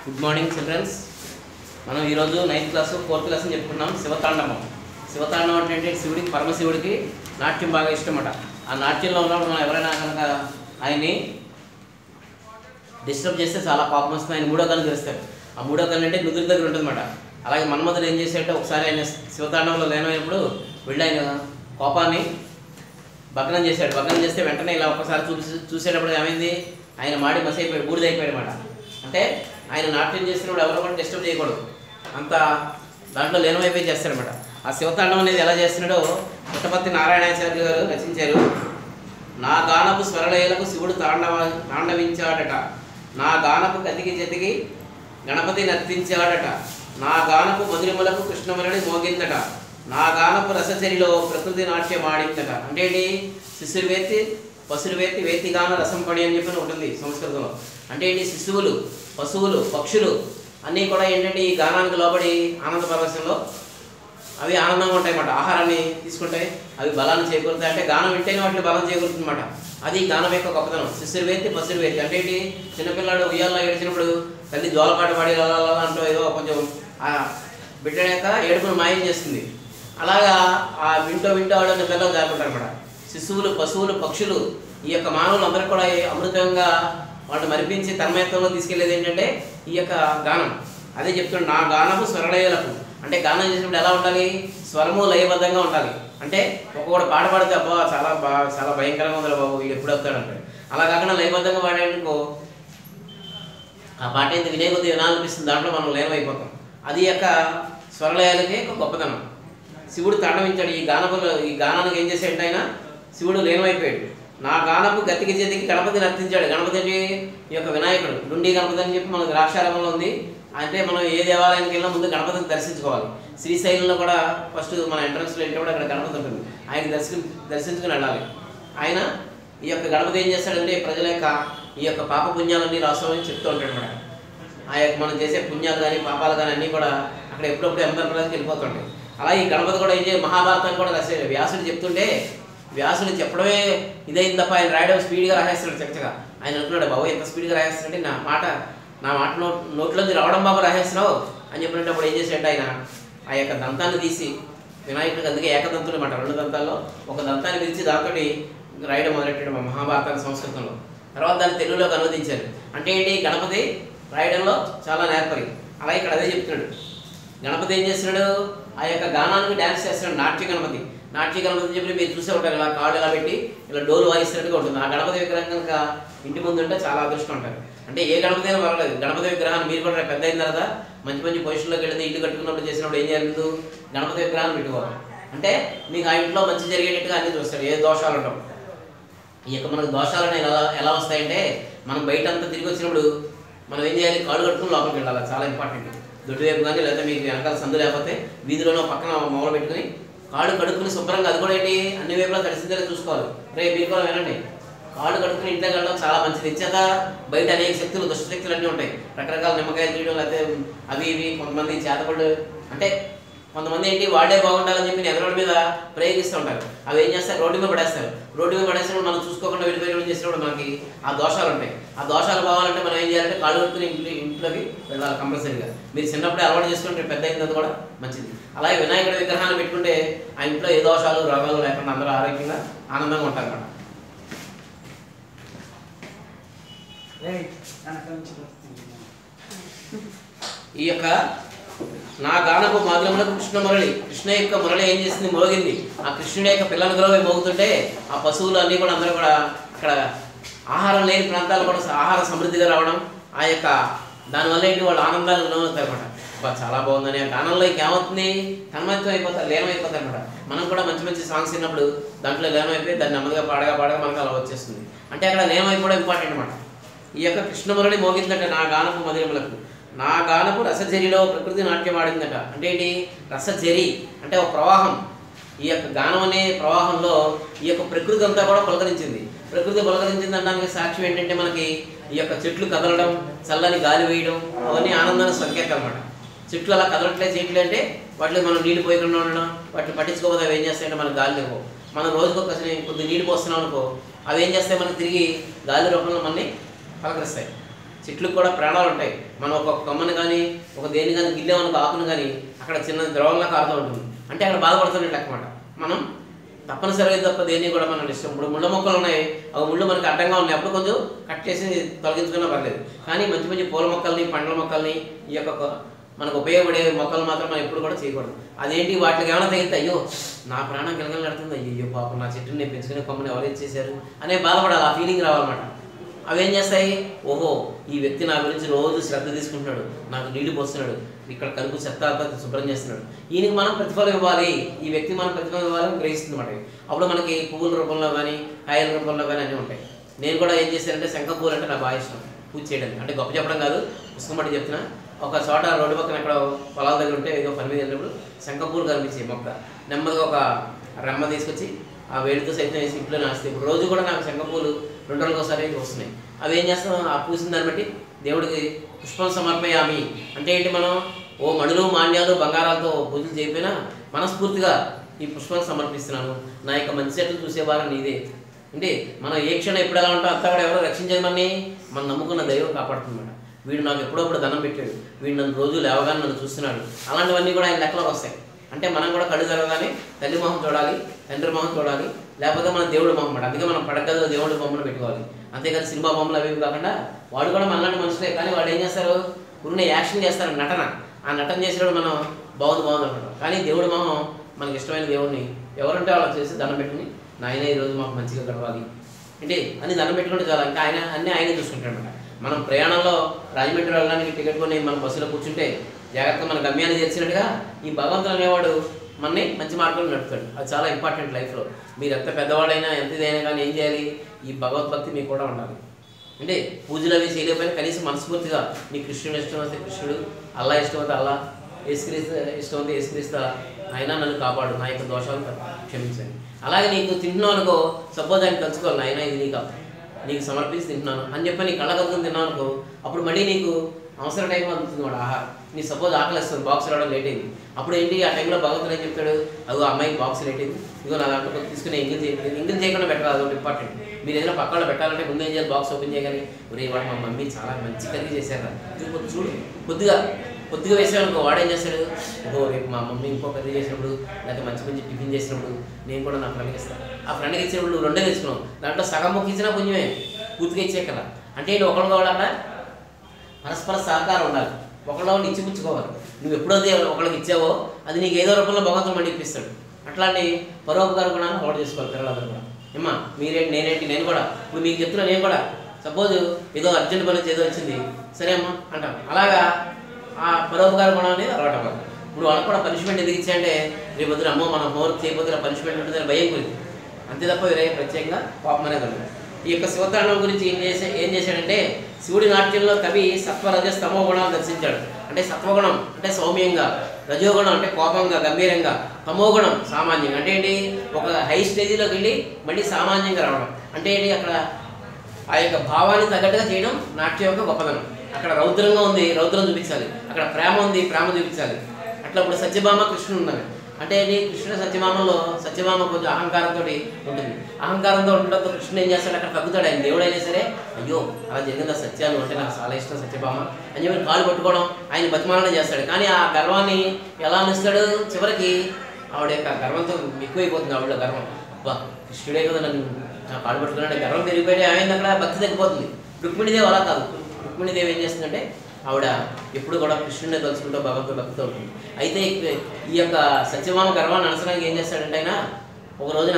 Good morning children's మనం ఈరోజు ninth class fourth class అని చెప్పుకున్నాం శివతాండవం శివతాండవం అంటే ఏంటి శివుడికి పరమశివుడికి నాట్యం బాగా ఇష్టమట ఆ నాట్యంలో ఉన్నప్పుడు మనం ఎవరైనా కనుక ఆయన్ని డిస్టర్బ్ చేస్తే చాలా కోపం వస్తుంది ఆయన మూడో కళ్ళు తెరుస్తాడు ఆ మూడో కళ్ళు అంటే నుదురు దగ్గర ఉంటుందన్నమాట అలాగే మన్మధుడు ఏం చేశాడంటే ఒకసారి ఆయన శివతాండవంలో లేనమైనప్పుడు వెళ్ళి ఆయన కోపాన్ని భగ్నం చేశాడు భగ్నం చేస్తే వెంటనే ఇలా ఒక్కసారి చూసి చూసేటప్పుడు ఏమైంది ఆయన మాడి మసి అయిపోయాడు బూడిదైపోయాడు అనమాట అంటే ఆయన నాట్యం చేసినప్పుడు ఎవరు కూడా డిస్టర్బ్ చేయకూడదు అంత దాంట్లో లీనమైపోయి చేస్తాడనమాట ఆ శివతాండం అనేది ఎలా చేస్తున్నాడో పుట్టపర్తి నారాయణాచార్య గారు రచించారు నా గానపు స్వరలయలకు శివుడు తాండవ తాండవించాడట నా గానపు గతికి జతికి గణపతి నర్తించాడట నా గానపు మధురిమలకు కృష్ణమురళి మోగిందట నా గానపు రసచరిలో ప్రకృతి నాట్యం ఆడిందట అంటే ఏంటి శిశురు వేత్తి పశురు వేత్తి వేతిగాన రసం పడి అని చెప్పి ఉంటుంది సంస్కృతంలో అంటే ఏంటి శిశువులు పశువులు పక్షులు అన్నీ కూడా ఏంటంటే ఈ గానానికి లోబడి ఆనంద పరవశంలో అవి ఆనందంగా ఉంటాయి అన్నమాట ఆహారాన్ని తీసుకుంటాయి అవి బలాన్ని చేకూరుతాయి అంటే గానం వింటేనే వాటిని బలం చేకూరుతుంది అనమాట అది గానం యొక్క గొప్పతనం శిశురు వేత్తి పసురు వేత్తి అంటే ఏంటి చిన్నపిల్లాడు ఉయ్యాల్లో ఏడ్చినప్పుడు తల్లి జోలపాట పాడి లలా అంటూ ఏదో కొంచెం ఆ బిడ్డ యొక్క ఏడుపును మాయం చేస్తుంది అలాగా ఆ వింటో వింటో ఆడని పిల్లలు జారుకుంటారు అనమాట శిశువులు పశువులు పక్షులు ఈ యొక్క మానవులు అందరూ కూడా అమృతంగా వాళ్ళు మరిపించి తన్మయత్వంలో తీసుకెళ్లేది ఏంటంటే ఈ యొక్క గానం అదే చెప్తున్నాడు నా గానము స్వరలయలకు అంటే గానం చేసినప్పుడు ఎలా ఉండాలి స్వరము లయబద్ధంగా ఉండాలి అంటే ఒక్కొక్కడు పాట పాడితే అబ్బా చాలా బా చాలా భయంకరంగా ఉంది బాబు వీడు ఎప్పుడు వస్తాడు అంటే అలా కాకుండా లయబద్ధంగా పాడాడనుకో ఆ పాట ఏంటి వినే కొద్ది వినాలనిపిస్తుంది దాంట్లో మనం లీనమైపోతాం అది యొక్క స్వరలయాలకే ఒక గొప్పతనం శివుడు తాండవించాడు ఈ గానపులో ఈ గానానికి ఏం చేశాడు ఆయన శివుడు లీనమైపోయాడు నా గానపు గతికి చేతికి గణపతి నర్తించాడు గణపతి అంటే ఈ యొక్క వినాయకుడు డుండి గణపతి అని చెప్పి మనకు ద్రాక్షారామంలో ఉంది అంటే మనం ఏ దేవాలయానికి వెళ్ళినా ముందు గణపతిని దర్శించుకోవాలి శ్రీశైలంలో కూడా ఫస్ట్ మన ఎంట్రన్స్లో వెళ్ళినప్పుడు అక్కడ గణపతి ఉంటుంది ఆయన దర్శి దర్శించుకుని వెళ్ళాలి ఆయన ఈ యొక్క గణపతి ఏం చేస్తాడంటే ప్రజల యొక్క ఈ యొక్క పాప పుణ్యాలన్నీ రాసుకోమని చెప్తూ ఉంటాడు అనమాట ఆ యొక్క మనం చేసే పుణ్యాలు కానీ పాపాలు కానీ అన్నీ కూడా అక్కడ ఎప్పుడప్పుడు ఎంతమందికి వెళ్ళిపోతుంటాయి అలా ఈ గణపతి కూడా ఏం చేయాలి మహాభారతం కూడా రాశాడు వ్యాసుడు చెప్తుంటే వ్యాసుడు చెప్పడమే ఇదైంది తప్ప ఆయన రాయడం స్పీడ్గా రాసేస్తున్నాడు చక్కగా ఆయన అంటున్నాడు బాబు ఎంత స్పీడ్గా రాసేస్తున్నాడు నా మాట నా మాట నోట్ నోట్లోంచి రావడం బాబు రాసేస్తున్నావు అని చెప్పినప్పుడు ఏం చేశాడు ఆయన ఆ యొక్క దంతాన్ని తీసి వినాయకుడికి అందుకే ఏకదంతులు అనమాట రెండు దంతాల్లో ఒక దంతాన్ని విరిచి దాంతో రాయడం మొదలెట్టాడు మా మహాభారతాన్ని సంస్కృతంలో తర్వాత దాన్ని తెలుగులోకి అనువదించారు అంటే ఏంటి గణపతి రాయడంలో చాలా నేర్పరి అలాగే ఇక్కడ అదే చెప్తున్నాడు గణపతి ఏం చేస్తున్నాడు ఆ యొక్క గానానికి డ్యాన్స్ చేస్తున్నాడు నాట్య గణపతి నాట్య గణపతి అని చెప్పి మీరు చూసే ఉంటారు ఇలా కాళ్ళు ఇలా పెట్టి ఇలా డోలు వాయిస్తున్నట్టుగా ఉంటుంది ఆ గణపతి విగ్రహం కనుక ఇంటి ముందు ఉంటే చాలా అదృష్టం ఉంటారు అంటే ఏ గణపతి అయినా పర్వాలేదు గణపతి విగ్రహాన్ని మీరు కూడా రేపు పెద్ద అయిన తర్వాత మంచి మంచి పొజిషన్లోకి వెళితే ఇల్లు కట్టుకున్నప్పుడు చేసినప్పుడు ఏం జరుగుతుంది గణపతి విగ్రహాన్ని పెట్టుకోవాలి అంటే మీకు ఆ ఇంట్లో మంచి జరిగేటట్టుగా అన్ని చూస్తాడు ఏ దోషాలు ఉండవు ఈ యొక్క మనకు దోషాలు అనేవి ఎలా ఎలా వస్తాయంటే మనం బయట అంతా తిరిగి వచ్చినప్పుడు మనం ఏం చేయాలి కాళ్ళు కట్టుకుని లోపలికి వెళ్ళాలి చాలా ఇంపార్టెంట్ దొడ్డు వైపు కానీ లేదా మీకు వెనకాల సందు లేకపోతే వీధిలోనో పక్కన మొదలు పెట్టుకుని కాళ్ళు కడుక్కుని శుభ్రంగా అది కూడా ఏంటి అన్ని వైపులా తడిసిందేలా చూసుకోవాలి రే మీరు కూడా వినండి కాళ్ళు కడుక్కుని ఇంట్లోకి వెళ్ళడం చాలా మంచిది ఇచ్చేత బయట అనేక శక్తులు దుష్ట శక్తులు అన్నీ ఉంటాయి రకరకాల నిమ్మకాయలు తీయడం లేకపోతే అవి ఇవి కొంతమంది చేతపడు అంటే కొంతమంది ఏంటి వాడే బాగుండాలని చెప్పి ఎదరోడి మీద ప్రయోగిస్తూ ఉంటారు అవి ఏం చేస్తారు రోడ్డు మీద పడేస్తారు రోడ్డు మీద పడేసినప్పుడు మనం చూసుకోకుండా వెళ్ళిపోయి చేసినప్పుడు మనకి ఆ దోషాలు ఉంటాయి ఆ దోషాలు పోవాలంటే మనం ఏం చేయాలంటే కాళ్ళు కట్టుకుని ఇంట్లో ఇంట్లోకి వెళ్ళాలి కంపల్సరీగా మీరు చిన్నప్పుడే అలవాటు చేసుకుంటే పెద్ద అయిన తర్వాత కూడా మంచిది అలాగే వినాయకుడి విగ్రహాన్ని పెట్టుకుంటే ఆ ఇంట్లో ఏ దోషాలు రోగాలు లేకుండా అందరూ ఆరోగ్యంగా ఆనందంగా ఉంటారు అన్నమాట ఈ యొక్క నా గానపు మాధ్యమంలో కృష్ణ మురళి కృష్ణ యొక్క మురళి ఏం చేసింది మోగింది ఆ కృష్ణుడి యొక్క పిల్లల గ్రోవి మోగుతుంటే ఆ పశువులు అన్నీ కూడా అందరూ కూడా అక్కడ ఆహారం లేని ప్రాంతాలు కూడా ఆహార సమృద్ధిగా రావడం ఆ యొక్క దానివల్ల ఏంటి వాళ్ళు ఆనందాలు లోనవుతారు అనమాట అబ్బా చాలా బాగుందని ఆ గానంలో ఇంకేమవుతుంది తన్మత్వం అయిపోతారు లీనమైపోతారు అనమాట మనం కూడా మంచి మంచి సాంగ్స్ విన్నప్పుడు దాంట్లో లీనమైపోయి దాన్ని నెమ్మదిగా పాడగా పాడగా మనకు అలా వచ్చేస్తుంది అంటే అక్కడ లీనమైపోవడం ఇంపార్టెంట్ అనమాట ఈ యొక్క కృష్ణమురళి మోగిందంటే నా గానపు మధురములకు నా గానపు రసజరిలో ప్రకృతి నాట్యం ఆడిందట అంటే ఏంటి రసజరి అంటే ఒక ప్రవాహం ఈ యొక్క గానం అనే ప్రవాహంలో ఈ యొక్క ప్రకృతి అంతా కూడా పులకరించింది ప్రకృతి పులకరించింది అనడానికి సాక్ష్యం ఏంటంటే మనకి ఈ యొక్క చెట్లు కదలడం చల్లని గాలి వేయడం అవన్నీ ఆనందానికి సంకేతం అనమాట చెట్లు అలా కదలట్లేదు చేయట్లేదు అంటే వాటిలో మనం నీళ్లు పోయకుండా ఉండడం వాటిని పట్టించుకోకపోతే అవి ఏం చేస్తాయంటే మనకు గాలి లేవు మనం రోజుకు ఒకసారి కొద్ది నీళ్ళు పోస్తున్నాం అనుకో అవి ఏం చేస్తాయి మనకి తిరిగి గాలి రూపంలో మనని పలకరిస్తాయి చెట్లకు కూడా ప్రాణాలు ఉంటాయి మనం ఒక కొమ్మని కానీ ఒక దేని కానీ గిల్లేమనుకో ఆకును కానీ అక్కడ చిన్న ద్రవంలా కారుతూ ఉంటుంది అంటే అక్కడ బాధపడుతున్నట్టు లెక్కమాట మనం తప్పనిసరిగా తప్ప దేన్ని కూడా మనం ఇష్టం ఇప్పుడు ముళ్ళ మొక్కలు ఉన్నాయి అవి ముళ్ళు మనకి అడ్డంగా ఉన్నాయి అప్పుడు కొంచెం కట్ చేసి తొలగించుకున్నా పర్లేదు కానీ మంచి మంచి పూల మొక్కల్ని పండ్ల మొక్కల్ని ఈ యొక్క కొ- మనకు ఉపయోగపడే మొక్కలు మాత్రం మనం ఎప్పుడు కూడా చేయకూడదు అదేంటి వాటికి ఏమైనా తగిలితే అయ్యో నా ప్రాణం కిలకలడుతుంది అయ్యో పాపం నా చెట్టుని నేను పెంచుకునే కొమ్మని ఎవరు ఇచ్చేసారు అనే బాధపడాలి ఆ ఫీలింగ్ రావాలన్నమాట అవేం చేస్తాయి ఓహో ఈ వ్యక్తి నా గురించి రోజు శ్రద్ధ తీసుకుంటున్నాడు నాకు నీళ్లు పోస్తున్నాడు ఇక్కడ కలుపు చెత్త అంతా శుభ్రం చేస్తున్నాడు ఈయనకి మనం ప్రతిఫలం ఇవ్వాలి ఈ వ్యక్తి మనం ప్రతిఫలం ఇవ్వాలని గ్రహిస్తుంది అన్నమాట అప్పుడు మనకి పువ్వుల రూపంలో కానీ కాయల రూపంలో కానీ అన్నీ ఉంటాయి నేను కూడా ఏం చేశానంటే శంఖ పువ్వులు అంటే నాకు బాగా ఇష్టం పూజ చేయడానికి అంటే గొప్ప చెప్పడం కాదు పుస్తకం బట్టి చెప్తున్నా ఒక చోట రోడ్డు పక్కన ఎక్కడ పొలాల దగ్గర ఉంటే ఏదో పని మీద వెళ్ళినప్పుడు శంఖ పువ్వులు కనిపించాయి మొక్క నెమ్మదిగా ఒక రెమ్మ తీసుకొచ్చి ఆ వేడితో సైతం వేసి ఇంట్లో నాస్తాయి ఇప్పుడు రోజు కూడా నాకు శంఖ పూలు రెండు రోజులకు ఒకసారి వస్తున్నాయి అవి ఏం చేస్తాం ఆ పూసిన దాన్ని బట్టి దేవుడికి పుష్పం సమర్పయామి అంటే ఏంటి మనం ఓ మణులు మాన్యాలు బంగారాలతో పూజలు చేయకపోయినా మనస్ఫూర్తిగా ఈ పుష్పం సమర్పిస్తున్నాను నా యొక్క మంచి చెట్లు చూసేవారు నీదే అంటే మనం ఏ క్షణం ఎప్పుడు ఎలా ఉంటాం అంతా కూడా ఎవరో రక్షించేది మనని మనం నమ్ముకున్న దైవం కాపాడుతుందన్నమాట వీడు నాకు ఎప్పుడప్పుడు దండం పెట్టాడు వీడు నన్ను రోజు లేవగానే నన్ను చూస్తున్నాడు అలాంటివన్నీ కూడా ఆయన లెక్కలోకి వస్తాయి అంటే మనం కూడా కళ్ళు జరగగానే తల్లి మొహం చూడాలి తండ్రి మొహం చూడాలి లేకపోతే మన దేవుడు మొహం మాట అందుకే మనం పడగదిలో దేవుడి బొమ్మను పెట్టుకోవాలి అంతేకాదు సినిమా బొమ్మలు అవి ఇవి కాకుండా వాడు కూడా మనలాంటి మనుషులే కానీ వాడు ఏం చేస్తారు ఉన్న యాక్షన్ చేస్తారు నటన ఆ నటన చేసినప్పుడు మనం బాగుంది బాగుంది అనుకుంటాం కానీ దేవుడి మొహం మనకి ఇష్టమైన దేవుడిని ఎవరుంటే వాళ్ళు చేసి దండం పెట్టుకుని నాయన ఈరోజు మాకు మంచిగా గడవాలి ఏంటి అని దండం పెట్టుకుంటే చాలా ఇంకా ఆయన అన్నీ ఆయనే చూసుకుంటాడు అనమాట మనం ప్రయాణంలో రాజమండ్రి వెళ్ళడానికి టికెట్ కొని మనం బస్సులో కూర్చుంటే జాగ్రత్తగా మన గమ్యాన్ని చేర్చినట్టుగా ఈ భగవంతుడు అనేవాడు మనని మంచి మార్గంలో నడుపుతాడు అది చాలా ఇంపార్టెంట్ లైఫ్లో మీరు ఎంత పెద్దవాడైనా ఎంత ఇదైనా కానీ ఏం చేయాలి ఈ భగవద్భక్తి మీకు కూడా ఉండాలి అంటే పూజలు అవి చేయలేకపోయినా కనీసం మనస్ఫూర్తిగా నీ కృష్ణుడు ఇష్టం అయితే కృష్ణుడు అల్లా ఇష్టం అయితే అల్లా యేసుక్రీస్తు ఇష్టం అయితే యేసుక్రీస్తు అయినా నన్ను కాపాడు నా యొక్క దోషాలు క్షమించండి అలాగే నీకు తింటున్నావు అనుకో సపోజ్ ఆయన కలుసుకోవాలి నాయన ఇది నీకు నీకు సమర్పించి తింటున్నాను అని చెప్పి నీ కళ్ళ కలుగుతుంది తిన్నావు అనుకో అప్పుడు మళ్ళీ నీకు అవసరం టైం అందుతుంది వాడు ఆహారం నీ సపోజ్ ఆకలి వస్తుంది బాక్స్ రావడం లేట్ అయింది అప్పుడు ఏంటి ఆ టైంలో భగవంతుడు ఏం చెప్తాడు అదో అమ్మాయికి బాక్స్ లేట్ అయింది ఇదిగో నా దాంట్లో కొంచెం తీసుకుని ఎంగిల్ చేయలేదు ఎంగిల్ చేయకుండా పెట్టాలి అదొకటి ఇంపార్టెంట్ మీరు ఏదైనా పక్కన పెట్టాలంటే ముందు ఏం చేయాలి బాక్స్ ఓపెన్ చేయగానే ఒరే వాడు మా మమ్మీ చాలా మంచి కర్రీ చేశారు చూడు చూడు కొద్దిగా కొద్దిగా వేసామనుకో వాడు ఏం చేస్తాడు ఓహో రేపు మా మమ్మీ ఇంకో కర్రీ చేసినప్పుడు లేకపోతే మంచి మంచి టిఫిన్ చేసినప్పుడు నేను కూడా నా ఫ్రెండ్కి ఇస్తాను ఆ ఫ్రెండ్కి ఇచ్చినప్పుడు నువ్వు రెండే తెచ్చుకున్నావు దాంట్లో సగం ముక్క ఇచ్చినా కొంచెమే పూర్తిగా ఇచ్చే కదా అంటే ఏంటి ఒకళ్ళు కావాలి అక్కడ పరస్పర సహకారం ఉండాలి ఒకళ్ళ వాళ్ళు ఇచ్చిపుచ్చుకోవాలి నువ్వు ఎప్పుడైతే ఒకళ్ళకి ఇచ్చావో అది నీకు ఏదో రూపంలో భగవంతుడు మళ్ళీ ఇప్పిస్తాడు అట్లాంటి పరోపకార గుణాన్ని అలవాటు చేసుకోవాలి పిల్లలందరూ కూడా ఏమ్మా మీరేంటి నేనేంటి నేను కూడా ఇప్పుడు మీకు చెప్తున్నా నేను కూడా సపోజ్ ఏదో అర్జెంట్ పని వచ్చి ఏదో వచ్చింది సరే అమ్మా అంటాం అలాగా ఆ పరోపకార గుణం అనేది అలవాటు అవ్వాలి ఇప్పుడు వాళ్ళకి కూడా పనిష్మెంట్ ఎందుకు ఇచ్చాయంటే రేపు పొద్దున అమ్మో మనం హోంవర్క్ చేయకపోతే పనిష్మెంట్ ఉంటుందని భయం గురించి అంతే తప్ప వేరే ప్రత్యేకంగా కోపం అనేది కలదు ఈ యొక్క శివతాండవం గురించి ఏం చేసే ఏం చేశాడంటే శివుడి నాట్యంలో కవి సత్వ రజ స్తమో గుణాలు దర్శించాడు అంటే సత్వగుణం అంటే సౌమ్యంగా రజోగుణం అంటే కోపంగా గంభీరంగా తమోగుణం సామాన్యంగా అంటే ఏంటి ఒక హై స్టేజ్లోకి వెళ్ళి మళ్ళీ సామాన్యంగా రావడం అంటే ఏంటి అక్కడ ఆ యొక్క భావాన్ని తగ్గట్టుగా చేయడం నాట్యం యొక్క గొప్పదనం అక్కడ రౌద్రంగా ఉంది రౌద్రం చూపించాలి అక్కడ ప్రేమ ఉంది ప్రేమ చూపించాలి అట్లా ఇప్పుడు సత్యభామ కృష్ణుడు ఉన్నది అంటే ఏంటి కృష్ణుడు సత్యభామలో సత్యభామ కొంచెం అహంకారంతో ఉంటుంది అహంకారంతో ఉండడంతో కృష్ణుడు ఏం చేస్తాడు అక్కడ తగ్గుతాడు ఆయన దేవుడు అయినా సరే అయ్యో అలా జరిగిందా సత్యాలు అంటే నాకు చాలా ఇష్టం సత్యభామ అని చెప్పి కాలు పట్టుకోవడం ఆయన బతిమాలన చేస్తాడు కానీ ఆ గర్వాన్ని ఎలా అనిస్తాడు చివరికి ఆవిడ యొక్క గర్వంతో ఎక్కువైపోతుంది ఆవిడ గర్వం అబ్బా కృష్ణుడే కదా నన్ను నా కాళ్ళు పట్టుకున్నాడు గర్వం పెరిగిపోయి ఆయన అక్కడ భక్తి తగ్గిపోతుంది రుక్మిణిదేవి అలా కాదు రుక్మిణిదేవి ఏం చేస్తుందంటే ఆవిడ ఎప్పుడు కూడా కృష్ణుడిని తలుచుకుంటూ భగవంతుడు భక్తితో ఉంటుంది అయితే ఈ- ఈ యొక్క సత్యభామ గర్వాన్ని అనసడానికి ఏం చేస్తాడంటే ఆయన ఒక రోజున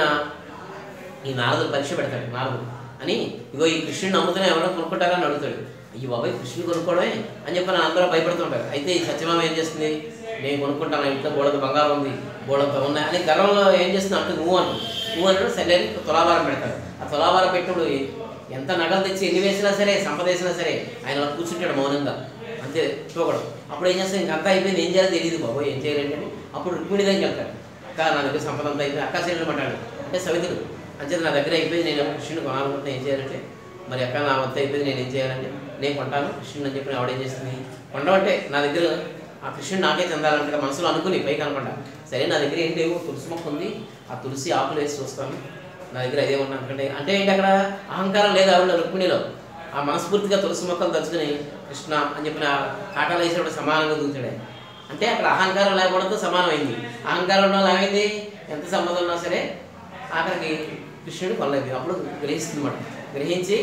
ఈ నారదుడు పరీక్ష పెడతాడు నారదుడు అని ఇగో ఈ కృష్ణుని నమ్ముతున్నా ఎవరైనా కొనుక్కుంటారా అని అడుగుతాడు అయ్యి బాబాయ్ కృష్ణుని కొనుక్కోవడమే అని చెప్పి నా అందరూ భయపడుతుంటారు అయితే ఈ సత్యభామ ఏం చేస్తుంది నేను కొనుక్కుంటాను నా ఇంట్లో బోళంత బంగారం ఉంది బోళంత ఉన్నాయి అని గర్వంలో ఏం చేస్తుంది అంటే నువ్వు అంటు నువ్వు అంటే సరే అని తులాభారం పెడతాడు ఆ తులాభారం పెట్టినప్పుడు ఎంత నగలు తెచ్చి ఎన్ని వేసినా సరే సంపద వేసినా సరే ఆయన అలా కూర్చుంటాడు మౌనంగా అంతే చూడడం అప్పుడు ఏం చేస్తాడు ఇంకంతా అయిపోయింది ఏం చేయాలో తెలియదు బాబోయ్ ఏం చేయాలంటే అప్పుడు రుక్మిణి దగ్గరికి వెళ్తాడు అక్క నా దగ్గర సంపద అంతా అయిపోయింది అక్క శరీరం అంటాడు అంటే సవితుడు అంచేత నా దగ్గర అయిపోయింది నేను కృష్ణుని కొనాలనుకుంటున్నా ఏం చేయాలంటే మరి అక్క నా వద్ద అయిపోయింది నేను ఏం చేయాలంటే నేను కొంటాను కృష్ణుని అని చెప్పి ఆవిడ ఏం చేస్తుంది కొండమంటే నా దగ్గర ఆ కృష్ణుడు నాకే చెందాలంటే మనసులో అనుకుని పైకి అనుకుంటా సరే నా దగ్గర ఏంటి ఏమో తులసి మొక్క ఉంది ఆ తులసి ఆకులు వేసి చూస్తాను నా దగ్గర అదే ఉన్నా అనుకుంటే అంటే ఏంటి అక్కడ అహంకారం లేదు ఆవిడ రుక్మిణిలో ఆ మనస్ఫూర్తిగా తులసి మొక్కలు తలుచుకుని కృష్ణ అని చెప్పిన కాటాలు వేసినప్పుడు సమానంగా దూచాడు ఆయన. అంటే అక్కడ అహంకారం లేకపోవడంతో సమానమైంది అహంకారం ఉన్న వాళ్ళు ఏమైంది ఎంత సంబంధం ఉన్నా సరే ఆఖరికి కృష్ణుడు కొనలేదు అప్పుడు గ్రహిస్తుంది అన్నమాట గ్రహించి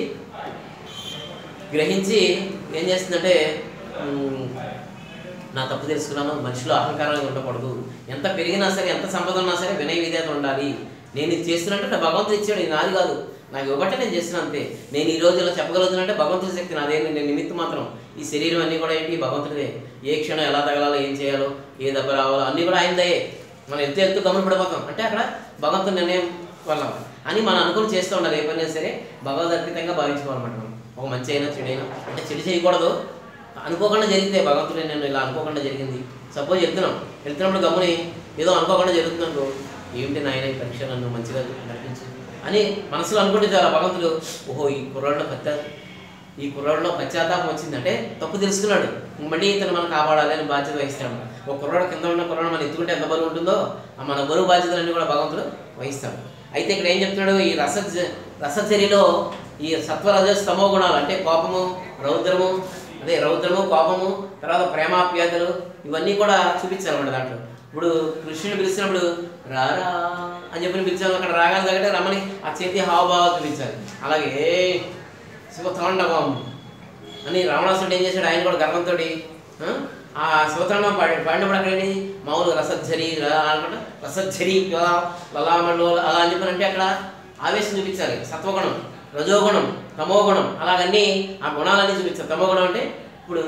గ్రహించి ఏం చేస్తుందంటే ఉమ్, నా తప్పు తెలుసుకున్నాను మనిషిలో అహంకారాలు ఉండకూడదు ఎంత పెరిగినా సరే ఎంత సంపద ఉన్నా సరే వినయ విధేయత ఉండాలి నేను ఇది చేస్తున్నట్టు నా భగవంతుడు ఇచ్చాడు ఇది నాది కాదు నాకు ఇవ్వబట్టే నేను చేస్తున్నాను అంతే నేను ఈ రోజు ఇలా చెప్పగలుగుతున్నట్టే భగవంతుడి శక్తి నాదే నేను నిమిత్తం మాత్రం ఈ శరీరం అన్నీ కూడా ఏంటి భగవంతుడిదే ఏ క్షణం ఎలా తగలాలో ఏం చేయాలో ఏ దెబ్బ రావాలో అన్నీ కూడా ఆయనదే మనం వెళ్తూ వెళ్తూ గమన పడిపోతాం అంటే అక్కడ భగవంతుడి నిర్ణయం వల్ల అని మనం అనుకుని చేస్తూ ఉండాలి ఏ పని సరే భగవద్ అర్పితంగా భావించుకోవాలన్నమాట మనం ఒక మంచి అయినా చెడైనా అంటే చెడు చేయకూడదు అనుకోకుండా జరిగితే భగవంతుడే నేను ఇలా అనుకోకుండా జరిగింది సపోజ్ వెళ్తున్నాం వెళ్తున్నప్పుడు గమని ఏదో అనుకోకుండా జరుగుతుంది అనుకో ఏమిటి నాయన ఈ పరీక్ష నన్ను మంచిగా నడిపించు అని మనసులో అనుకుంటే చాలా భగవంతుడు ఓహో ఈ కుర్రాడిలో పశ్చా ఈ కుర్రాడిలో పశ్చాత్తాపం వచ్చిందంటే తప్పు తెలుసుకున్నాడు ఇంక మళ్ళీ ఇతను మనం కాపాడాలి అని బాధ్యత వహిస్తాడు ఒక కుర్రాడు కింద ఉన్న కుర్రాడు మనం ఎత్తుకుంటే ఎంత బరువు ఉంటుందో ఆ మన బరువు బాధ్యతలన్నీ కూడా భగవంతుడు వహిస్తాడు అయితే ఇక్కడ ఏం చెప్తున్నాడు ఈ రస రసచర్యలో ఈ సత్వరజ స్తమో గుణాలు అంటే కోపము రౌద్రము అదే రౌద్రము కోపము తర్వాత ప్రేమాప్యాతలు ఇవన్నీ కూడా చూపించాలన్నమాట దాంట్లో ఇప్పుడు కృష్ణుని పిలిచినప్పుడు రారా అని చెప్పి పిలిచాము అక్కడ రాగాలి తగ్గట్టే రమ్మని ఆ చేతి హావభావాలు చూపించాలి అలాగే శివతాండవం అని రావణాసుడు ఏం చేశాడు ఆయన కూడా గర్వంతో ఆ శివతాండవం పాడి పాడినప్పుడు అక్కడ మామూలు రసజ్జరి అనుకుంటా రసజ్జరి లలామలు అలా అని చెప్పారంటే అక్కడ ఆవేశం చూపించాలి సత్వగుణం రజోగుణం తమోగుణం అలాగన్నీ ఆ గుణాలన్నీ చూపించాలి తమోగుణం అంటే ఇప్పుడు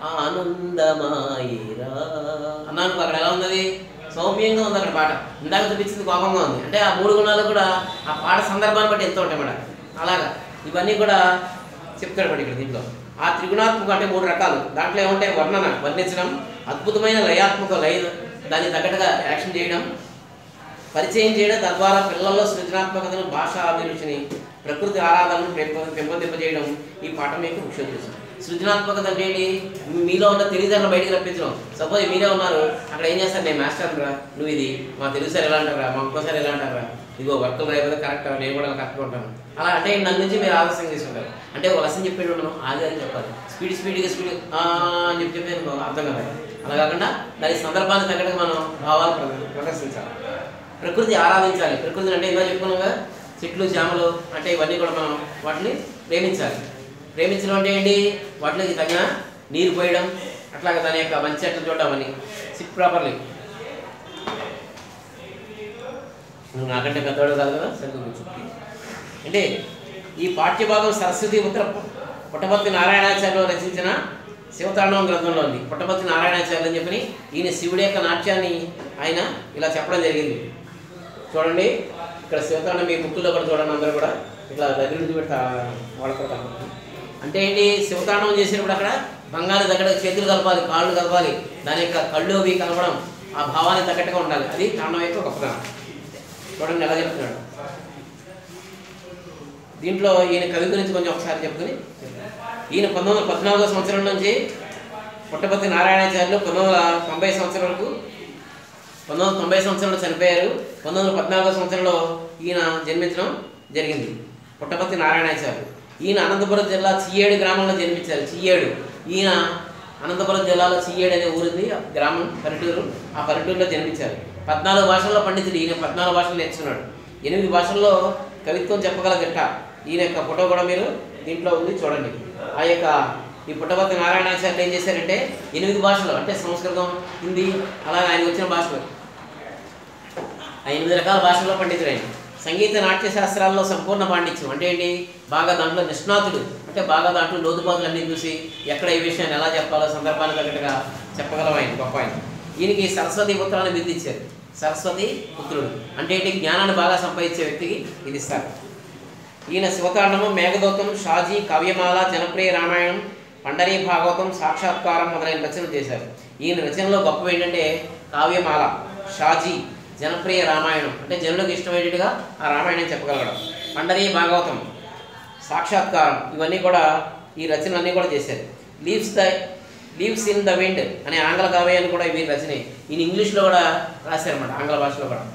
ఆనందమాయిరా అన్నాను అక్కడ ఎలా ఉన్నది సౌమ్యంగా ఉంది అక్కడ పాట ఇందాక చూపించింది కోపంగా ఉంది అంటే ఆ మూడు గుణాలు కూడా ఆ పాట సందర్భాన్ని బట్టి ఎంత ఉంటాయి మేడం అలాగా ఇవన్నీ కూడా చెప్తాడు మేడం ఇక్కడ దీంట్లో ఆ త్రిగుణాత్మక అంటే మూడు రకాలు దాంట్లో ఏముంటాయి వర్ణన వర్ణించడం అద్భుతమైన లయాత్మక లయ దానికి తగ్గట్టుగా యాక్షన్ చేయడం పరిచయం చేయడం తద్వారా పిల్లల్లో సృజనాత్మకతను భాషా అభిరుచిని ప్రకృతి ఆరాధనను పెంప పెంపొందింపజేయడం ఈ పాఠం యొక్క ముఖ్య ఉద్దేశం సృజనాత్మకత అంటే ఏంటి మీలో ఉన్న తెలివితేటలు బయటికి రప్పించడం సపోజ్ మీరే ఉన్నారు అక్కడ ఏం చేస్తారు నేను మాస్టర్ రా నువ్వు ఇది మా తెలుగు సార్ ఎలా అంటారా మా ఇంకోసారి ఎలా అంటారా ఇదిగో వర్క్ రాయకపోతే కరెక్ట్ నేను కూడా కరెక్ట్గా ఉంటాను అలా అంటే నన్ను నుంచి మీరు ఆలస్యం తీసుకుంటారు అంటే ఒక లెసన్ చెప్పేది మనం ఆగి అని చెప్పాలి స్పీడ్ స్పీడ్గా స్పీడ్ అని చెప్పి చెప్పి అనుకో అర్థం కదా అలా కాకుండా దాని సందర్భాన్ని తగ్గట్టుగా మనం భావాలు ప్రద- ప్రదర్శించాలి ప్రకృతి ఆరాధించాలి ప్రకృతిని అంటే ఇలా చెప్పుకున్నాగా చెట్లు చేమలు అంటే ఇవన్నీ కూడా మనం వాటిని ప్రేమించాలి ప్రేమించడం అంటే ఏంటి వాటికి తగిన నీరు పోయడం అట్లాగే దాని యొక్క మంచి చెట్లు చూడడం అని సిట్ ప్రాపర్లీ నువ్వు నాకంటే పెద్దవాడు కాదు కదా సరిగ్గా కూర్చో అంటే ఈ పాఠ్యభాగం సరస్వతి ఉత్తర పుట్టపర్తి నారాయణాచార్యులు రచించిన శివతాండవం గ్రంథంలో ఉంది పుట్టపర్తి నారాయణాచార్యులు అని చెప్పి ఈయన శివుడి యొక్క నాట్యాన్ని ఆయన ఇలా చెప్పడం జరిగింది చూడండి ఇక్కడ శివతాండం మీ బుక్కుల్లో కూడా చూడండి అందరూ కూడా ఇట్లా దగ్గర నుంచి పెడతా వాడతారు అంటే ఏంటి శివతాండవం చేసినప్పుడు అక్కడ బంగారు దగ్గర చేతులు కలపాలి కాళ్ళు కలపాలి దాని యొక్క కళ్ళు అవి కలపడం ఆ భావానికి తగ్గట్టుగా ఉండాలి అది తాండవం యొక్క గొప్పతనం చూడండి ఎలా చెప్తున్నాడు దీంట్లో ఈయన కవి గురించి కొంచెం ఒకసారి చెప్పుకుని ఈయన పంతొమ్మిది వందల పద్నాలుగో సంవత్సరం నుంచి పుట్టపర్తి నారాయణాచార్యులు పంతొమ్మిది వందల తొంభై సంవత్సరం వరకు పంతొమ్మిది వందల తొంభై సంవత్సరంలో చనిపోయారు పంతొమ్మిది వందల పద్నాలుగో సంవత్సరంలో ఈయన జన్మించడం జరిగింది పుట్టపర్తి నారాయణాచార్యులు ఈయన అనంతపురం జిల్లా చియ్యేడు గ్రామంలో జన్మించారు చియ్యేడు ఈయన అనంతపురం జిల్లాలో చియ్యేడు అనే ఊరుంది ఆ గ్రామం పల్లెటూరు ఆ పల్లెటూరులో జన్మించారు పద్నాలుగు భాషల్లో పండితుడు ఈయన పద్నాలుగు భాషలు నేర్చుకున్నాడు ఎనిమిది భాషల్లో కవిత్వం చెప్పగల దిట్ట ఈయన యొక్క ఫోటో కూడా మీరు దీంట్లో ఉంది చూడండి ఆ యొక్క ఈ పుట్టపర్తి నారాయణాచార్యులు ఏం చేశారంటే ఎనిమిది భాషలు అంటే సంస్కృతం హిందీ అలాగే ఆయన వచ్చిన భాషలు ఆ ఎనిమిది రకాల భాషల్లో పండితుడు ఆయన సంగీత నాట్య శాస్త్రాల్లో సంపూర్ణ పాండిత్యం అంటే ఏంటి బాగా దాంట్లో నిష్ణాతుడు అంటే బాగా దాంట్లో లోతుపాతులు అన్నీ చూసి ఎక్కడ ఈ విషయాన్ని ఎలా చెప్పాలో సందర్భానికి తగ్గట్టుగా చెప్పగలం ఆయన గొప్ప ఆయన ఈయనకి సరస్వతి పుత్రాన్ని బిరుదు ఇచ్చారు సరస్వతి పుత్రుడు అంటే ఏంటి జ్ఞానాన్ని బాగా సంపాదించే వ్యక్తికి ఇది ఇస్తారు ఈయన శివతాండము మేఘదూతం షాజీ కావ్యమాల జనప్రియ రామాయణం పండరీ భాగవతం సాక్షాత్కారం మొదలైన రచనలు చేశారు ఈయన రచనలో గొప్ప ఏంటంటే కావ్యమాల షాజీ జనప్రియ రామాయణం అంటే జనులకు ఇష్టమైనట్టుగా ఆ రామాయణం చెప్పగలగడం పండరీ భాగవతం సాక్షాత్కారం ఇవన్నీ కూడా ఈ రచనలన్నీ కూడా చేశారు leaves the leaves in the wind అనే ఆంగ్ల కావ్యాన్ని కూడా వీరి రచనే ఈయన ఇంగ్లీష్లో కూడా రాశారన్నమాట ఆంగ్ల భాషలో కూడా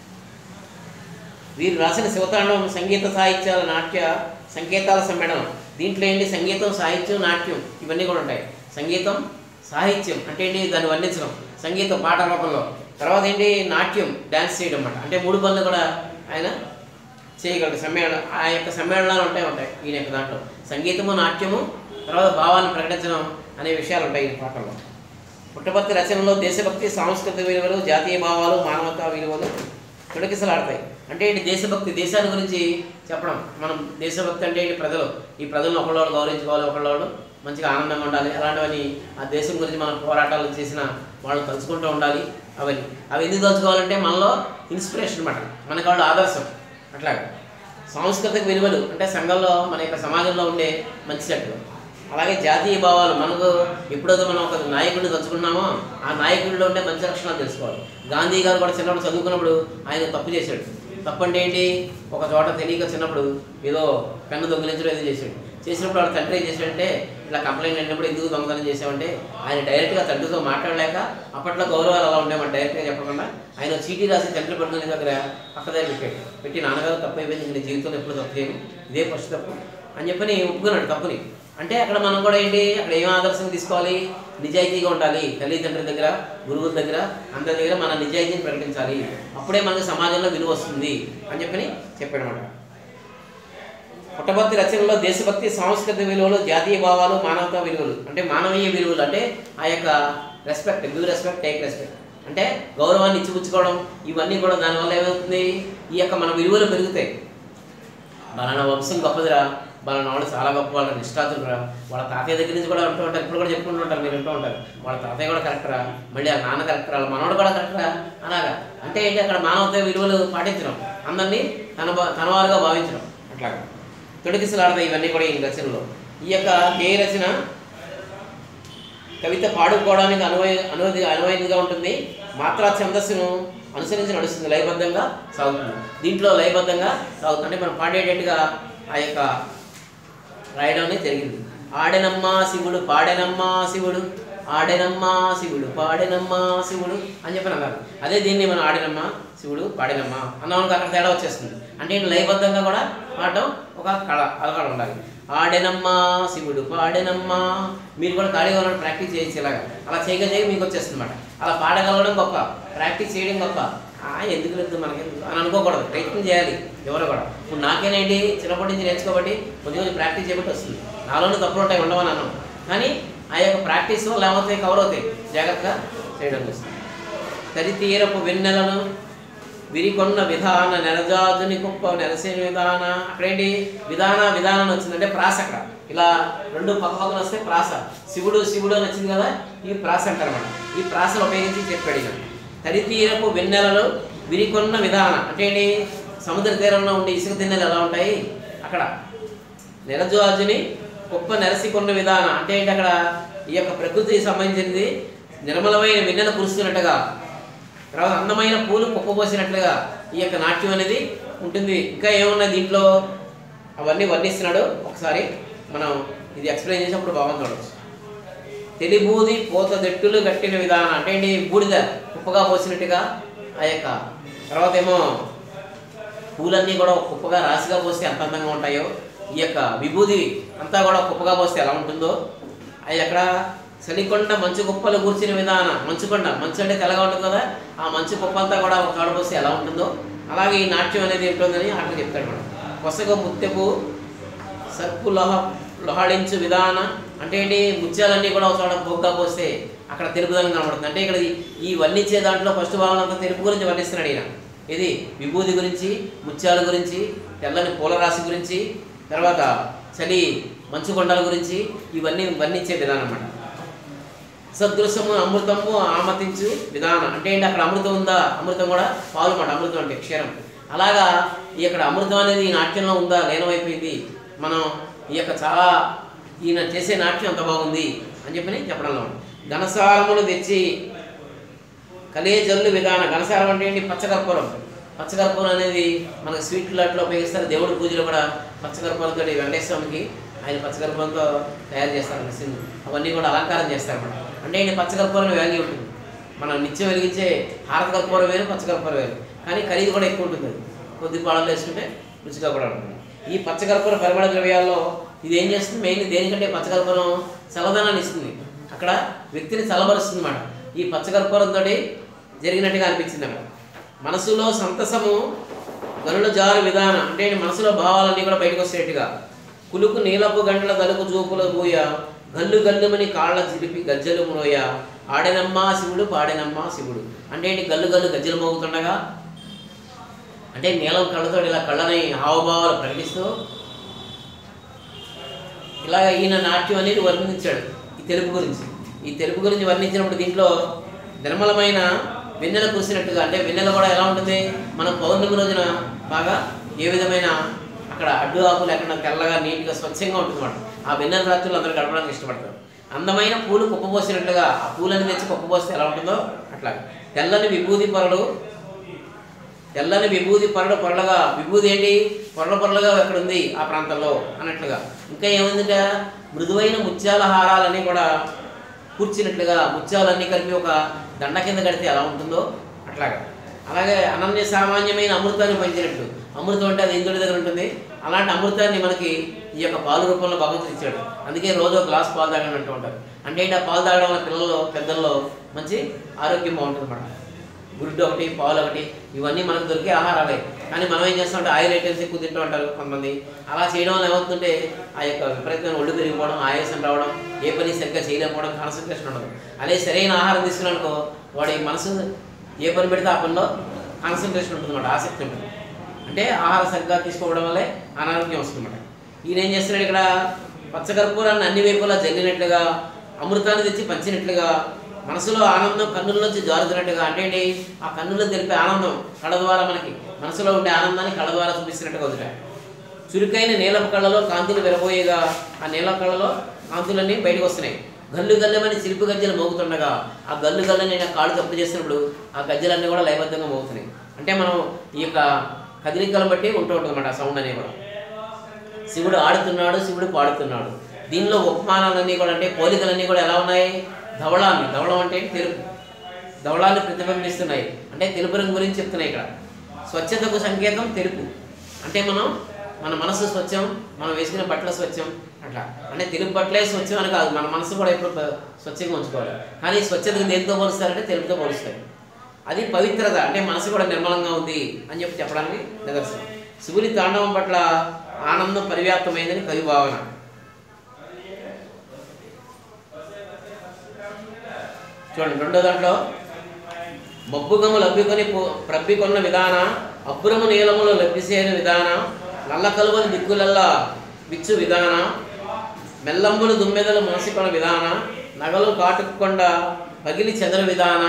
వీరు రాసిన శివతాండవం సంగీత సాహిత్యాల నాట్య సంకేతాల సమ్మేళనం దీంట్లో ఏంటి సంగీతం సాహిత్యం నాట్యం ఇవన్నీ కూడా ఉంటాయి సంగీతం సాహిత్యం అంటే ఏంటి దాన్ని వర్ణించడం సంగీతం పాట రూపంలో తర్వాత ఏంటి నాట్యం డ్యాన్స్ చేయడం అన్నమాట అంటే మూడు పనులు కూడా ఆయన చేయగలడు సమ్మేళన ఆ యొక్క సమ్మేళనాలు ఉంటాయి ఉంటాయి ఈయన యొక్క దాంట్లో సంగీతము నాట్యము తర్వాత భావాలను ప్రకటించడం అనే విషయాలు ఉంటాయి ఈ పాటల్లో పుట్టపర్తి రచనలో దేశభక్తి సాంస్కృతిక విలువలు జాతీయ భావాలు మానవతా విలువలు తొడకిసలాడతాయి అంటే ఏంటి దేశభక్తి దేశాన్ని గురించి చెప్పడం మనం దేశభక్తి అంటే ఏంటి ప్రజలు ఈ ప్రజలను ఒకళ్ళోళ్ళు గౌరవించుకోవాలి ఒకళ్ళోళ్ళు మంచిగా ఆనందంగా ఉండాలి అలాంటివన్నీ ఆ దేశం గురించి మనం పోరాటాలు చేసిన వాళ్ళు తలుచుకుంటూ ఉండాలి అవన్నీ అవి ఎందుకు తలుచుకోవాలంటే మనలో ఇన్స్పిరేషన్ అనమాట మనకి వాళ్ళు ఆదర్శం అట్లాగా సాంస్కృతిక విలువలు అంటే సంఘంలో మన యొక్క సమాజంలో ఉండే మంచి చెట్లు అలాగే జాతీయ భావాలు మనకు ఎప్పుడైతే మనం ఒక నాయకుడిని తలుచుకున్నామో ఆ నాయకుడిలో ఉండే మంచి లక్షణాలు తెలుసుకోవాలి గాంధీ గారు కూడా చిన్నప్పుడు చదువుకున్నప్పుడు ఆయన తప్పు చేశాడు తప్పు అంటే ఏంటి ఒక చోట తెలియక చిన్నప్పుడు ఏదో పెన్ను దొంగిలించడం ఏదో చేశాడు చేసినప్పుడు వాళ్ళ తండ్రి ఏం చేశాడంటే ఇలా కంప్లైంట్ అయినప్పుడు ఎందుకు దొంగతనం చేసామంటే ఆయన డైరెక్ట్గా తండ్రితో మాట్లాడలేక అప్పట్లో గౌరవాలు అలా ఉండేవాడు డైరెక్ట్గా చెప్పకుండా ఆయన చీటీ రాసి తండ్రి పడుకునే దగ్గర పక్క దగ్గర పెట్టాడు పెట్టి నాన్నగారు తప్పు అయిపోయింది నేను జీవితంలో ఎప్పుడు తప్పు చేయను ఇదే ఫస్ట్ తప్పు అని చెప్పని ఒప్పుకున్నాడు తప్పుని అంటే అక్కడ మనం కూడా ఏంటి అక్కడ ఏం ఆదర్శం తీసుకోవాలి నిజాయితీగా ఉండాలి తల్లిదండ్రుల దగ్గర గురువుల దగ్గర అందరి దగ్గర మన నిజాయితీని ప్రకటించాలి అప్పుడే మనకి సమాజంలో విలువ వస్తుంది అని చెప్పని చెప్పాడు అనమాట పుట్టపర్తి రచనలో దేశభక్తి సాంస్కృతిక విలువలు జాతీయ భావాలు మానవతా విలువలు అంటే మానవీయ విలువలు అంటే ఆ యొక్క respect give respect take respect అంటే గౌరవాన్ని ఇచ్చిపుచ్చుకోవడం ఇవన్నీ కూడా దానివల్ల ఏమవుతుంది ఈ యొక్క మన విలువలు పెరుగుతాయి బలానా వంశం గొప్పదిరా బలానా వాళ్ళు చాలా గొప్ప వాళ్ళ నిష్ఠాతులురా వాళ్ళ తాతయ్య దగ్గర నుంచి కూడా ఉంటూ ఉంటారు ఇప్పుడు కూడా చెప్పుకుంటూ ఉంటారు మీరు వింటూ ఉంటారు వాళ్ళ తాతయ్య కూడా కరెక్టరా మళ్ళీ ఆ నాన్న కరెక్టరా వాళ్ళ మనవడు కూడా కరెక్టరా అలాగా అంటే ఏంటి అక్కడ మానవత విలువలు పాటించడం అందరినీ తన బా- తన వారుగా భావించడం అట్లాగా తొడికిసలాడతాయి ఇవన్నీ కూడా ఈ రచనలో ఈ యొక్క గేయ రచన కవిత పాడుకోవడానికి అనువయ అనువది అనువైనదిగా ఉంటుంది మాత్రా ఛందస్సును అనుసరించి నడుస్తుంది లయబద్ధంగా సాగుతుంది దీంట్లో లయబద్ధంగా సాగుతుంది అంటే మనం పాడేటట్టుగా ఆ యొక్క రాయడం అనేది జరిగింది ఆడెనమ్మా శివుడు పాడెనమ్మా శివుడు ఆడెనమ్మా శివుడు పాడెనమ్మా శివుడు అని చెప్పని అన్నారు అదే దీన్ని మనం ఆడినమ్మా శివుడు పాడినమ్మా అన్నామనుకో అక్కడ తేడా వచ్చేస్తుంది అంటే ఈయన లయబద్ధంగా కూడా పాడడం ఒక కళ అలవాటు ఉండాలి ఆడెనమ్మా శివుడు పాడెనమ్మా మీరు కూడా ఖాళీగా ఉన్నప్పుడు ప్రాక్టీస్ చేయొచ్చు ఇలాగా అలా చేయగా చేయగా మీకు వచ్చేస్తుంది అనమాట అలా పాడగలగడం గొప్ప ప్రాక్టీస్ చేయడం గొప్ప ఆ, ఎందుకు లేదు మనకి అని అనుకోకూడదు ప్రయత్నం చేయాలి ఎవరు కూడా ఇప్పుడు నాకేనేంటి చిన్నప్పటి నుంచి నేర్చుకోబట్టి కొద్ది కొంచెం ప్రాక్టీస్ చేయబట్టి వస్తుంది నాలోనే తప్పులు ఉంటాయి ఉండవని అన్నాను కానీ ఆ యొక్క ప్రాక్టీస్ వల్ల ఏమవుతాయి కవర్ అవుతాయి జాగ్రత్తగా చేయడం వస్తుంది తరితీరపు వెన్నెలను విరికొన్న విధాన నెరజాజుని కుప్ప నెరసిన విధాన అక్కడేంటి విధాన విధానం అని వచ్చింది అంటే ప్రాస అక్కడ ఇలా రెండు పక్క పక్కన వస్తే ప్రాస శివుడు శివుడు అని వచ్చింది కదా ఈ ప్రాస అంటారన్నమాట ఈ ప్రాసను ఉపయోగించి చెప్పాడు ఇక తరితీరపు వెన్నెలలు విరికొన్న విధాన అంటే ఏంటి సముద్ర తీరంలో ఉండే ఇసుక తిన్నెలు ఎలా ఉంటాయి అక్కడ నెరజాజుని గొప్ప నెరసికొన్న విధాన అంటే ఏంటి అక్కడ ఈ యొక్క ప్రకృతికి సంబంధించింది నిర్మలమైన వెన్నెల కురుస్తున్నట్టుగా తర్వాత అందమైన పూలు కుప్పపోసినట్లుగా ఈ యొక్క నాట్యం అనేది ఉంటుంది ఇంకా ఏమున్నాయి దీంట్లో అవన్నీ వర్ణిస్తున్నాడు ఒకసారి మనం ఇది ఎక్స్ప్లెయిన్ చేసినప్పుడు బాగుంది చూడవచ్చు తెలిబూది పోత దెట్టులు కట్టిన విధానం అంటే ఏంటి బూడిద కుప్పగా పోసినట్టుగా ఆ యొక్క తర్వాత ఏమో పూలన్నీ కూడా ఒక కుప్పగా రాశిగా పోస్తే ఎంత అందంగా ఉంటాయో ఈ యొక్క విభూది అంతా కూడా ఒక కుప్పగా పోస్తే ఎలా ఉంటుందో అది అక్కడ చలికొండ మంచు కుప్పలు కూర్చిన విధానం మంచుకొండ మంచు అంటే తెల్లగా ఉంటుంది కదా ఆ మంచు కుప్ప అంతా కూడా ఒక చోట పోస్తే ఎలా ఉంటుందో అలాగే ఈ నాట్యం అనేది ఉంటుందని అక్కడ చెప్తాడు మనం కొసగ ముత్తెపు సర్పు లోహ లోహాడించు విధాన అంటే ఏంటి ముత్యాలన్నీ కూడా ఒక చోట బొగ్గా పోస్తే అక్కడ తెలుపుదనం కనబడుతుంది అంటే ఇక్కడ ఈ- ఈ వర్ణించే దాంట్లో ఫస్ట్ భావన అంతా తెలుపు గురించి వర్ణిస్తున్నాడు ఈయన ఇది విభూది గురించి ముత్యాల గురించి తెల్లని పూలరాశి గురించి తర్వాత చలి మంచు కొండల గురించి ఇవన్నీ వర్ణించే విధానం అన్నమాట సదృశము అమృతము ఆమతించు విధానం అంటే ఏంటి అక్కడ అమృతం ఉందా అమృతం కూడా పాలు మాట అమృతం అంటే క్షీరం అలాగా ఈ యొక్క అమృతం అనేది ఈ నాట్యంలో ఉందా లీనమైపోయింది మనం ఈ యొక్క చాలా ఈయన చేసే నాట్యం అంత బాగుంది అని చెప్పని చెప్పడంలో ఉంది. ఘనసారములు తెచ్చి కలియజల్లు విధాన ఘనసారం అంటే ఏంటి పచ్చకర్పూరం పచ్చకర్పూరం అనేది మనకి స్వీట్ లాట్లో ఉపయోగిస్తారు దేవుడి పూజలు కూడా పచ్చకర్పూరంతో వెంకటేశ్వరునికి ఆయన పచ్చకర్పూరంతో తయారు చేస్తారు మెషిన్ అవన్నీ కూడా అలంకారం చేస్తారు అన్నమాట అంటే ఏంటి పచ్చకర్పూరం వాల్యూ ఉంటుంది మనం నిత్యం వెలిగించే హారత కర్పూరం వేరు పచ్చకర్పూరం వేరు కానీ ఖరీదు కూడా ఎక్కువ ఉంటుంది అది కొద్ది పాలలో వేసుకుంటే రుచిగా కూడా ఉంటుంది ఈ పచ్చకర్పూర పరిమళ ద్రవ్యాల్లో ఇది ఏం చేస్తుంది మెయిన్ దేనికంటే పచ్చకర్పూరం చల్లదనాన్ని ఇస్తుంది అక్కడ వ్యక్తిని చల్లబరుస్తుంది అన్నమాట ఈ పచ్చకర్పూరంతో జరిగినట్టుగా అనిపించింది అక్కడ మనసులో సంతసము గనుల జారు విధానం అంటే మనసులో భావాలన్నీ కూడా బయటకు వచ్చేట్టుగా కులుకు నీలపు గంటల తలుపు చూపుల బూయ గల్లు గల్లుమని కాళ్ళ చిరిపి గజ్జలు మ్రోయ ఆడెనమ్మా శివుడు పాడెనమ్మా శివుడు అంటే ఏంటి గల్లు గల్లు గజ్జలు మోగుతుండగా అంటే నీలం కళ్ళతో ఇలా కళ్ళని హావభావాలు ప్రకటిస్తూ ఇలాగ ఈయన నాట్యం అనేది వర్ణించాడు ఈ తెలుగు గురించి ఈ తెలుగు గురించి వర్ణించినప్పుడు దీంట్లో నిర్మలమైన వెన్నెల కురిసినట్టుగా అంటే వెన్నెల కూడా ఎలా ఉంటుంది మనం పౌర్ణమి రోజున బాగా ఏ విధమైన అక్కడ అడ్డు ఆకు లేకుండా తెల్లగా నీట్గా స్వచ్ఛంగా ఉంటుంది అన్నమాట ఆ వెన్నెల రాత్రులు అందరూ గడపడానికి ఇష్టపడతారు అందమైన పూలు కుప్పపోసినట్లుగా ఆ పూలని తెచ్చి కుప్పపోస్తే ఎలా ఉంటుందో అట్లా తెల్లని విభూది పొరలు తెల్లని విభూది పొరలు పొరలుగా విభూది ఏంటి పొరల పొరలుగా ఎక్కడ ఉంది ఆ ప్రాంతంలో అన్నట్లుగా ఇంకా ఏముందిట మృదువైన ముత్యాల హారాలన్నీ కూడా కూర్చున్నట్లుగా ముత్యాలన్నీ కలిపి ఒక దండ కింద కడితే ఎలా ఉంటుందో అట్లాగా అలాగే అనన్య సామాన్యమైన అమృతాన్ని పంచినట్టు అమృతం అంటే అది ఇంద్రుడి దగ్గర ఉంటుంది అలాంటి అమృతాన్ని మనకి ఈ యొక్క పాలు రూపంలో భగవంతుడు ఇచ్చాడు అందుకే రోజు ఒక గ్లాస్ పాలు తాగండి అంటూ ఉంటారు అంటే ఏంటి ఆ పాలు తాగడం వల్ల పిల్లల్లో పెద్దల్లో మంచి ఆరోగ్యం బాగుంటుంది అన్నమాట గుడ్డు ఒకటి పాలు ఒకటి ఇవన్నీ మనకు దొరికే ఆహారాలే కానీ మనం ఏం చేస్తామంటే ఆయిల్ ఐటమ్స్ ఎక్కువ తింటూ ఉంటారు కొంతమంది అలా చేయడం వల్ల ఏమవుతుందంటే ఆ యొక్క విపరీతమైన ఒళ్ళు పెరిగిపోవడం ఆయాసం రావడం ఏ పని సరిగ్గా చేయలేకపోవడం కాన్సన్ట్రేషన్ ఉండదు అదే సరైన ఆహారం తీసుకున్నానుకో వాడి మనసు ఏ పని పెడితే ఆ పనిలో కాన్సన్ట్రేషన్ ఉంటుంది అన్నమాట ఆసక్తి ఉంటుంది అంటే ఆహారం సరిగ్గా తీసుకోవడం వల్లే అనారోగ్యం వస్తుందన్నమాట ఈయన ఏం చేస్తున్నాడు ఇక్కడ పచ్చకర్పూరాన్ని అన్ని వైపులా జల్లినట్లుగా అమృతాన్ని తెచ్చి పంచినట్లుగా మనసులో ఆనందం కన్నుల్లోంచి జారుతున్నట్టుగా అంటే ఏంటి ఆ కన్నుల్లో తెలిపే ఆనందం కళ్ళ ద్వారా మనకి మనసులో ఉండే ఆనందాన్ని కళ్ళ ద్వారా చూపిస్తున్నట్టుగా వదిలే చురుకైన నీలపు కళ్ళలో కాంతులు విరబోయేగా ఆ నీల కళ్ళలో కాంతులన్నీ బయటకు వస్తున్నాయి గల్లు గల్లమని చిరుపు గజ్జలు మోగుతుండగా ఆ గల్లు గల్లని నేను కాళ్ళు తప్పు చేసినప్పుడు ఆ గజ్జలన్నీ కూడా లయబద్ధంగా మోగుతున్నాయి అంటే మనం ఈ యొక్క కదలికలను బట్టి ఉంటూ ఉంటుంది అన్నమాట ఆ సౌండ్ అనేది కూడా శివుడు ఆడుతున్నాడు శివుడు పాడుతున్నాడు దీనిలో ఉపమానాలన్నీ కూడా అంటే పోలికలన్నీ కూడా ఎలా ఉన్నాయి ధవళాన్ని ధవళం అంటే తెలుపు ధవళాన్ని ప్రతిబింబిస్తున్నాయి అంటే తెలుపు రంగు గురించి చెప్తున్నాయి ఇక్కడ స్వచ్ఛతకు సంకేతం తెలుపు అంటే మనం మన మనసు స్వచ్ఛం మనం వేసుకునే బట్టల స్వచ్ఛం అట్లా అంటే తెలుపు బట్టలే స్వచ్ఛం అని కాదు మన మనసు కూడా ఎప్పుడు ప- స్వచ్ఛంగా ఉంచుకోవాలి కానీ స్వచ్ఛతకు దేంతో పోలుస్తారంటే తెలుపుతో పోలుస్తారు అది పవిత్రత అంటే మనసు కూడా నిర్మలంగా ఉంది అని చెప్పి చెప్పడానికి నిదర్శనం శివుని తాండవం పట్ల ఆనందం పరివ్యాప్తమైందని కవి భావన చూడండి రెండో దాంట్లో మబ్బుగము లభ్యుకొని పో- ప్రబ్బికొన్న విధాన అబ్బురము నీలములు లభ్యసేన విధాన నల్ల కలువలు దిక్కులల్లా విచ్చు విధాన మెల్లంబులు దుమ్మెదలు మనసికొన విధాన నగలు కాటుకొండ పగిలి చెదరు విధాన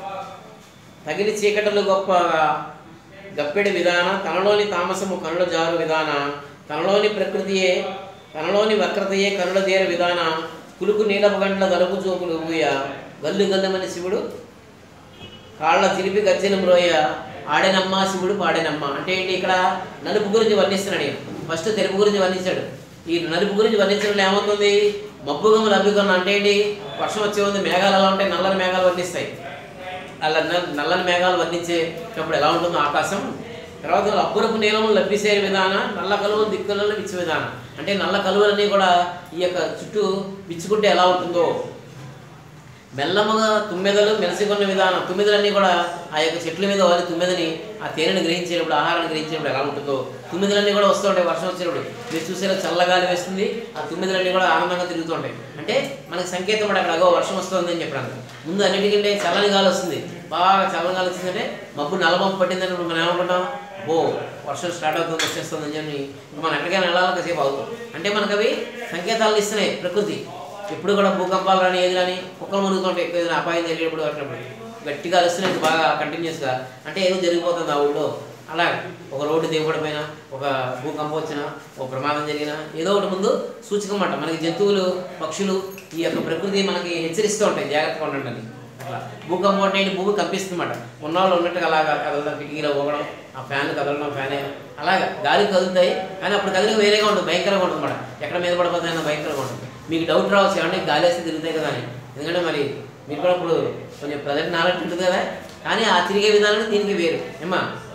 తగిలి చీకటలు గొప్పగా గప్పెడి విధాన తనలోని తామసము కనుల జారు విధాన తనలోని ప్రకృతియే తనలోని వక్రతయే కనుల దేర విధాన కులుకు నీలపు గంటల దలుపు చూపులు ఊయ గల్లు గల్లుమని శివుడు కాళ్ళ చిలిపి గజ్జెల మ్రోయ ఆడెనమ్మ శివుడు పాడెనమ్మ అంటే ఏంటి ఇక్కడ నలుపు గురించి వర్ణిస్తున్నాడు ఈయన. ఫస్ట్ తెలుపు గురించి వర్ణించాడు ఈ నలుపు గురించి వర్ణించడం వల్ల ఏమవుతుంది మబ్బుగము లభ్యుగం అంటే ఏంటి వర్షం వచ్చే ఉంది మేఘాలు ఎలా ఉంటాయి నల్లని మేఘాలు వర్ణిస్తాయి అలా నల్- నల్లని మేఘాలు వర్ణించేటప్పుడు ఎలా ఉంటుందో ఆకాశం తర్వాత అబ్బురపు నీలము లభ్యసేరు విధాన నల్ల కలువలు దిక్కులలో విచ్చు విధానం అంటే నల్ల కలువలన్నీ కూడా ఈ యొక్క చుట్టూ విచ్చుకుంటే ఎలా ఉంటుందో మెల్లముగా తుమ్మెదలు మెలసికొన్న విధానం తుమ్మెదలన్నీ కూడా ఆ యొక్క చెట్ల మీద వాలి తుమ్మెదని ఆ తేనెని గ్రహించేటప్పుడు ఆహారాన్ని గ్రహించేటప్పుడు ఎలా ఉంటుందో తుమ్మెదలన్నీ కూడా వస్తూ ఉంటాయి వర్షం వచ్చినప్పుడు మీరు చూసేలా చల్లగాలి వేస్తుంది ఆ తుమ్మెదలన్నీ కూడా ఆనందంగా తిరుగుతూ ఉంటాయి అంటే మనకి సంకేతం కూడా అక్కడ అగో వర్షం వస్తుంది అని చెప్పడానికి ముందు అన్నిటికంటే చల్లని గాలి వస్తుంది బాగా చల్లని గాలి వచ్చిందంటే మబ్బు నల్లమబ్బు పట్టిందని మనం ఏమనుకుంటాం ఓ వర్షం స్టార్ట్ అవుతుంది వచ్చేస్తుంది అని చెప్పి ఇంకా మనం ఎక్కడికైనా వెళ్ళాలి కాసేపు అవుతాం అంటే మనకు అవి సంకేతాలను ఇస్తున్నాయి ప్రకృతి ఎప్పుడు కూడా భూకంపాలు రాని ఏది రాని కుక్కలు మునుగుతుంటాయి ఎక్కువ ఏదైనా అపాయం జరిగేటప్పుడు అట్లప్పుడు గట్టిగా అరుస్తున్నాయి బాగా కంటిన్యూస్గా అంటే ఏదో జరిగిపోతుంది ఆ ఊళ్ళో అలా ఒక రోడ్డు దిగబడిపోయినా ఒక భూకంపం వచ్చినా ఒక ప్రమాదం జరిగినా ఏదో ఒకటి ముందు సూచకం మాట మనకి జంతువులు పక్షులు ఈ యొక్క ప్రకృతి మనకి హెచ్చరిస్తూ ఉంటాయి జాగ్రత్తగా ఉండండి అని అట్లా భూకంపం అంటే ఏంటి భూమి కనిపిస్తుందన్నమాట ఉన్నవాళ్ళు ఉన్నట్టుగా అలాగా కదలడం కిటికీలో పోగడం ఆ ఫ్యాన్ కదలడం ఫ్యానే అలాగా గాలి కదులుతాయి కానీ అప్పుడు కదిలిక వేరేగా ఉంటుంది భయంకరంగా ఉంటుంది అన్నమాట ఎక్కడ మీద పడిపోతాయన్న భయంకరంగా ఉంటుంది మీకు డౌట్ రావచ్చు ఏమంటే గాలి వేస్తే తిరుగుతాయి కదా అని ఎందుకంటే మరి మీరు కూడా ఇప్పుడు కొంచెం ప్రజెంట్ నాలెడ్జ్ ఉంటుంది కదా కానీ ఆ తిరిగే విధానం దీనికి వేరు ఏమా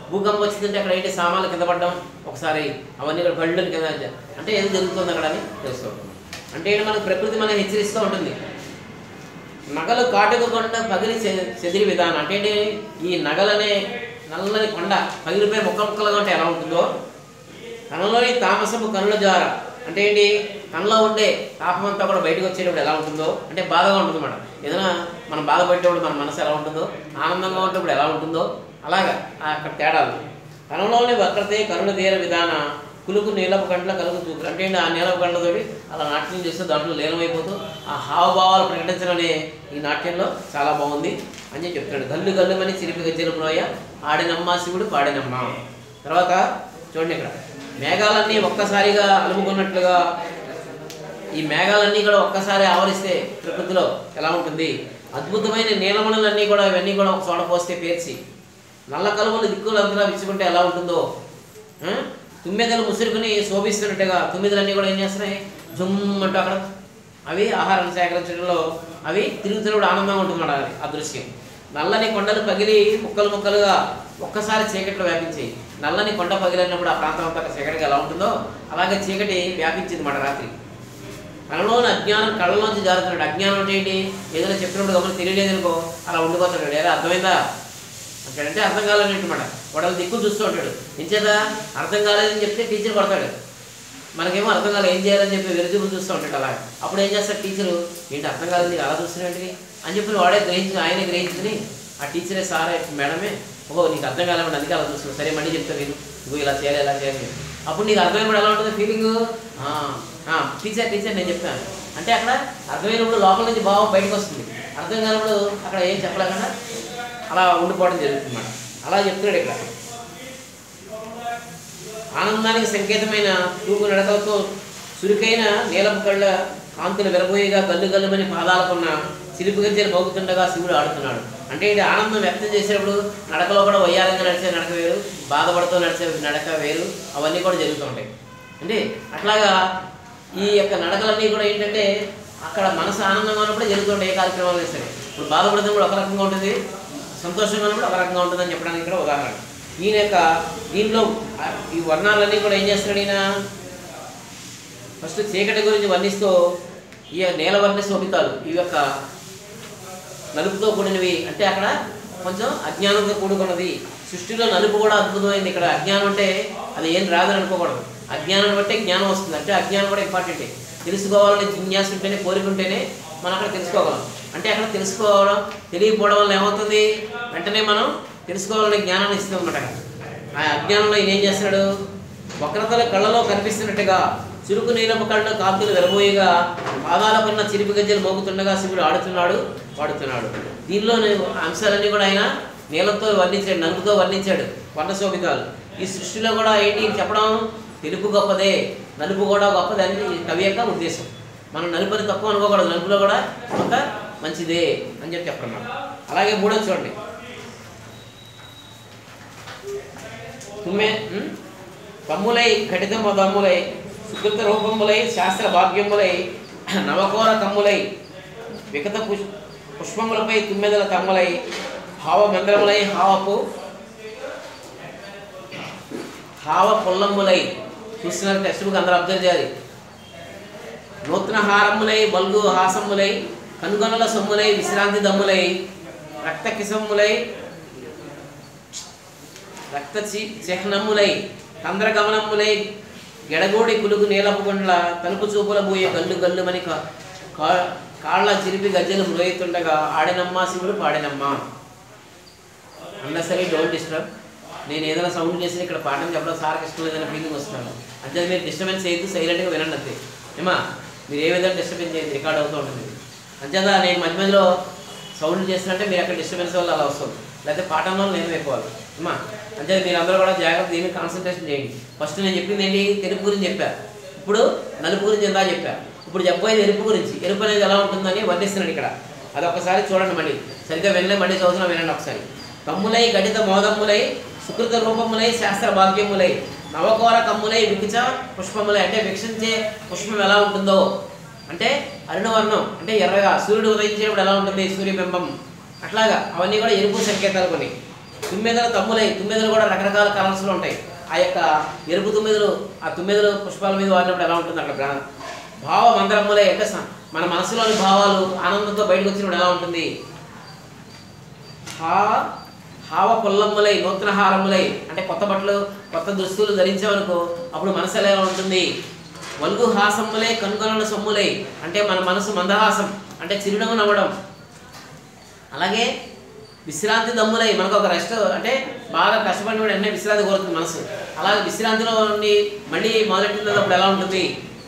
భూకంపం వచ్చిందంటే అక్కడ ఏంటి సామాన్లు కింద పడడం ఒకసారి అవన్నీ కూడా బళ్ళు కింద అంటే ఏదో జరుగుతుంది అక్కడ అని తెలుస్తూ ఉంటుంది అంటే ఏంటి మనకు ప్రకృతి మనకి హెచ్చరిస్తూ ఉంటుంది నగలు కాటుక కొండ పగిలి చె- చెదిరి విధానం అంటే ఏంటి ఈ నగలనే నల్లని కొండ పగిలిపోయి ముక్క ముక్కలుగా ఉంటే ఎలా ఉంటుందో కనులోని తామసపు కనుల జార అంటే ఏంటి కనులో ఉండే తాపం అంతా కూడా బయటకు వచ్చేటప్పుడు ఎలా ఉంటుందో అంటే బాధగా ఉంటుంది మేడం ఏదైనా మనం బాధపడేటప్పుడు మన మనసు ఎలా ఉంటుందో ఆనందంగా ఉన్నప్పుడు ఎలా ఉంటుందో అలాగా ఆ అక్కడ తేడాలు కనులోని వక్రతే కరుణ తీర విధాన కులుకు నీలపు కండ్ల కలుగు చూపులు అంటే ఏంటి ఆ నీలపు కండ్లతోటి అలా నాట్యం చేస్తూ దాంట్లో లీనమైపోతూ ఆ హావభావాలు ప్రకటించడం అనే ఈ నాట్యంలో చాలా బాగుంది అని చెప్పి చెప్తాడు గల్లు గల్లుమని చిరిపి గజ్జల ప్రోయ ఆడినమ్మ శివుడు పాడినమ్మ తర్వాత చూడండి ఇక్కడ మేఘాలన్నీ ఒక్కసారిగా అలుముకున్నట్లుగా ఈ మేఘాలన్నీ కూడా ఒక్కసారి ఆవరిస్తే ప్రకృతిలో ఎలా ఉంటుంది అద్భుతమైన నీలమణులన్నీ కూడా ఇవన్నీ కూడా ఒక చోట పోస్తే పేర్చి నల్ల కలువలు దిక్కులంతా విచ్చుకుంటే ఎలా ఉంటుందో ఆ? తుమ్మెదలు ముసురుకుని శోభిస్తున్నట్టుగా తుమ్మెదలన్నీ కూడా ఏం చేస్తున్నాయి జుమ్ అంటూ అక్కడ అవి ఆహారం సేకరించడంలో అవి తిరుగుతున్నప్పుడు ఆనందంగా ఉంటుంది అన్నమాట ఆ దృశ్యం నల్లని కొండలు పగిలి ముక్కలు ముక్కలుగా ఒక్కసారి చీకట్లో వ్యాపించాయి నల్లని కొండ పగిలినప్పుడు ఆ ప్రాంతం అంతా చీకటిగా ఎలా ఉంటుందో అలాగే చీకటి వ్యాపించింది మాట రాత్రి కళ్ళలోని అజ్ఞానం కళ్ళలోంచి జారుతున్నాడు అజ్ఞానం అంటే ఏంటి ఏదైనా చెప్పినప్పుడు గమని తెలియలేదు అనుకో అలా ఉండిపోతున్నాడు ఏదో అర్థమైందా అంటాడంటే అర్థం కాలేనట్టు మాట వాడు దిక్కు చూస్తూ ఉంటాడు ఇంచేదా అర్థం కాలేదని చెప్తే టీచర్ కొడతాడు మనకేమో అర్థం కాలేదు ఏం చేయాలని చెప్పి వెలుగులు చూస్తూ ఉంటాడు అలా అప్పుడు ఏం చేస్తాడు టీచరు ఏంటి అర్థం కాలేదు నీకు అలా చూస్తున్నట్టు అని చెప్పి వాడే గ్రహించి ఆయనే గ్రహించుకుని ఆ టీచరే సారే మేడమే ఓహో నీకు అర్థం కాలేమండి అందుకే అలా చూస్తున్నావు సరే మళ్ళీ చెప్తా నేను ఇగో ఇలా చేయాలి ఇలా చేయాలి అని. అప్పుడు నీకు అర్థమైనప్పుడు ఎలా ఉంటుంది ఫీలింగ్ టీచర్ టీచర్ నేను చెప్తాను అంటే అక్కడ అర్థమైనప్పుడు లోపల నుంచి భావం బయటకు వస్తుంది అర్థం కానప్పుడు అక్కడ ఏం చెప్పలేకుండా అలా ఉండిపోవడం జరుగుతుంది అన్నమాట అలా చెప్తున్నాడు ఇక్కడ ఆనందానికి సంకేతమైన తూగు నడకలతో చురుకైన నీలపు కళ్ళ కాంతులు వెరబోయేగా గల్లు గల్లుమని పాదాలకున్న చిలుపు గజ్జలు మోగుతుండగా శివుడు ఆడుతున్నాడు అంటే ఇది ఆనందం వ్యక్తం చేసేటప్పుడు నడకలో కూడా వయ్యారంగా నడిచే నడక వేరు బాధపడుతూ నడిచే నడక వేరు అవన్నీ కూడా జరుగుతూ ఉంటాయి అంటే అట్లాగా ఈ యొక్క నడకలన్నీ కూడా ఏంటంటే అక్కడ మనసు ఆనందంగా ఉన్నప్పుడే జరుగుతుంటాయి ఏ కార్యక్రమాలు అయినా సరే ఇప్పుడు బాధపడుతున్నప్పుడు ఒక రకంగా ఉంటుంది సంతోషంగా ఉన్నప్పుడు ఒక రకంగా ఉంటుందని చెప్పడానికి ఇక్కడ ఉదాహరణ ఈయన యొక్క దీంట్లో ఆ ఈ వర్ణాలన్నీ కూడా ఏం చేస్తున్నాడు ఈయన ఫస్ట్ చీకటి గురించి వర్ణిస్తూ ఈ నీలవర్ణ శోభితాలు ఈ యొక్క నలుపుతో కూడినవి అంటే అక్కడ కొంచెం అజ్ఞానంతో కూడుకున్నది సృష్టిలో నలుపు కూడా అద్భుతమైంది ఇక్కడ అజ్ఞానం అంటే అది ఏం రాదని అనుకోకూడదు అజ్ఞానం బట్టే జ్ఞానం వస్తుంది అంటే అజ్ఞానం కూడా ఇంపార్టెంటే తెలుసుకోవాలని జిజ్ఞాస ఉంటేనే కోరికుంటేనే మనం అక్కడ తెలుసుకోగలం అంటే అక్కడ తెలుసుకోవడం తెలియకపోవడం వల్ల ఏమవుతుంది వెంటనే మనం తెలుసుకోవాలనే జ్ఞానాన్ని ఇస్తాం అన్నమాట అక్కడ. ఆ అజ్ఞానంలో ఈయన ఏం చేస్తున్నాడు వక్రతల కళ్ళలో కనిపిస్తున్నట్టుగా చురుకు నీలపు కళ్ళు కాంతులు వెరబోయేగా పాదాలకున్న చిరిపి గజ్జలు మోగుతుండగా శివుడు ఆడుతున్నాడు పాడుతున్నాడు దీనిలోని అంశాలన్నీ కూడా ఆయన నీళ్ళతో వర్ణించాడు నలుపుతో వర్ణించాడు కొండ శోభితాలు ఈ సృష్టిలో కూడా ఏంటి చెప్పడం తెలుపు గొప్పదే నలుపు కూడా గొప్పదే అని ఈ కవి యొక్క ఉద్దేశం మనం నలుపుని తక్కువ అనుకోకూడదు నలుపులో కూడా కొంత మంచిదే అని చెప్పి చెప్పడం అలాగే మూడో చూడండి తుమ్మే ఉమ్? కమ్ములై ఘటిత మదమ్ములై సుకృత రూపములై శాస్త్ర భాగ్యములై నవకోర కమ్ములై వికత పుష్ పుష్పములపై తుమ్మెదల తమ్ములై హావ మందిరములై హావపు హావ పుల్లమ్ములై చూస్తున్నారు టెక్స్ట్ బుక్ అందరూ అబ్జర్వ్ చేయాలి నూతన హారములై బల్గు హాసములై కనుగొనల సొమ్ములై విశ్రాంతి దమ్ములై రక్త కిసమ్ములై రక్త చి- చిహ్నములై కంద్రగమనములై గెడగోడి కులుగు నీలపు కొండల తలుపు చూపుల పోయే గల్లు గల్లుమని కా- కా- కాళ్ళ చిరిపి గజ్జలు మ్రోయుతుండగా ఆడినమ్మా శివుడు పాడినమ్మా అన్నసరి డోంట్ డిస్టర్బ్ నేను ఏదైనా సౌండ్ చేసి ఇక్కడ పాఠం చెప్పడం సార్కి ఇష్టం లేదన్న ఫీలింగ్ వస్తున్నాను అంతే మీరు డిస్టర్బెన్స్ చేయొద్దు సైలెంట్గా వినండి అంతే ఏమా మీరు ఏ విధంగా డిస్టర్బెన్స్ చేయదు రికార్డ్ అవుతూ ఉంటుంది అంతేదా నేను మధ్య మధ్యలో సౌండ్ చేస్తున్నట్టే మీరు అక్కడ డిస్టర్బెన్స్ వల్ల అలా వస్తుంది లేకపోతే పాఠంలో నేను అయిపోవాలి అమ్మా అంటే మీరు అందరూ కూడా జాగ్రత్త దీన్ని కాన్సన్ట్రేషన్ చేయండి ఫస్ట్ నేను చెప్పింది ఏంటి తెలుపు గురించి చెప్పా ఇప్పుడు నలుపు గురించి ఎంత చెప్పా ఇప్పుడు చెప్పబోయేది ఎరుపు గురించి ఎరుపు అనేది ఎలా ఉంటుందని వర్ణిస్తున్నాడు ఇక్కడ అది ఒకసారి చూడండి మళ్ళీ సరిగ్గా వెళ్ళే మళ్ళీ చదువుతున్నా వినండి ఒకసారి కమ్ములై గడిత మోదమ్ములై సుకృత రూపములై శాస్త్ర భాగ్యములై నవకోర కమ్ములై వికిచ పుష్పములై అంటే వీక్షించే పుష్పం ఎలా ఉంటుందో అంటే అరుణవర్ణం అంటే ఎర్రగా సూర్యుడు ఉదయించేటప్పుడు ఎలా ఉంటుంది సూర్యబింబం అట్లాగా అవన్నీ కూడా ఎరుపు సంకేతాలు కొన్ని తుమ్మెదలు తమ్ములై తుమ్మెదలు కూడా రకరకాల కలర్స్లో ఉంటాయి ఆ యొక్క ఎరుపు తుమ్మెదలు ఆ తుమ్మెదలు పుష్పాల మీద వాడినప్పుడు ఎలా ఉంటుంది అక్కడ ప్రా- భావ మందరములై అంటే స- మన మనసులోని భావాలు ఆనందంతో బయటకు వచ్చినప్పుడు ఎలా ఉంటుంది హా హావ పుల్లమ్ములై నూతన హారములై అంటే కొత్త బట్టలు కొత్త దుస్తులు ధరించామనుకో అప్పుడు మనసు ఎలా ఉంటుంది వల్గు హాసమ్ములై కనుగొనల సొమ్ములై అంటే మన మనసు మందహాసం అంటే చిరునవ్వు నవ్వడం అలాగే విశ్రాంతి దమ్ములై మనకు ఒక రెస్ట్ అంటే బాగా కష్టపడిన వాడు వెంటనే విశ్రాంతి కోరుతుంది మనసు అలాగే విశ్రాంతిలో ఉండి మళ్ళీ మొదలెట్టినప్పుడు ఎలా ఉంటుంది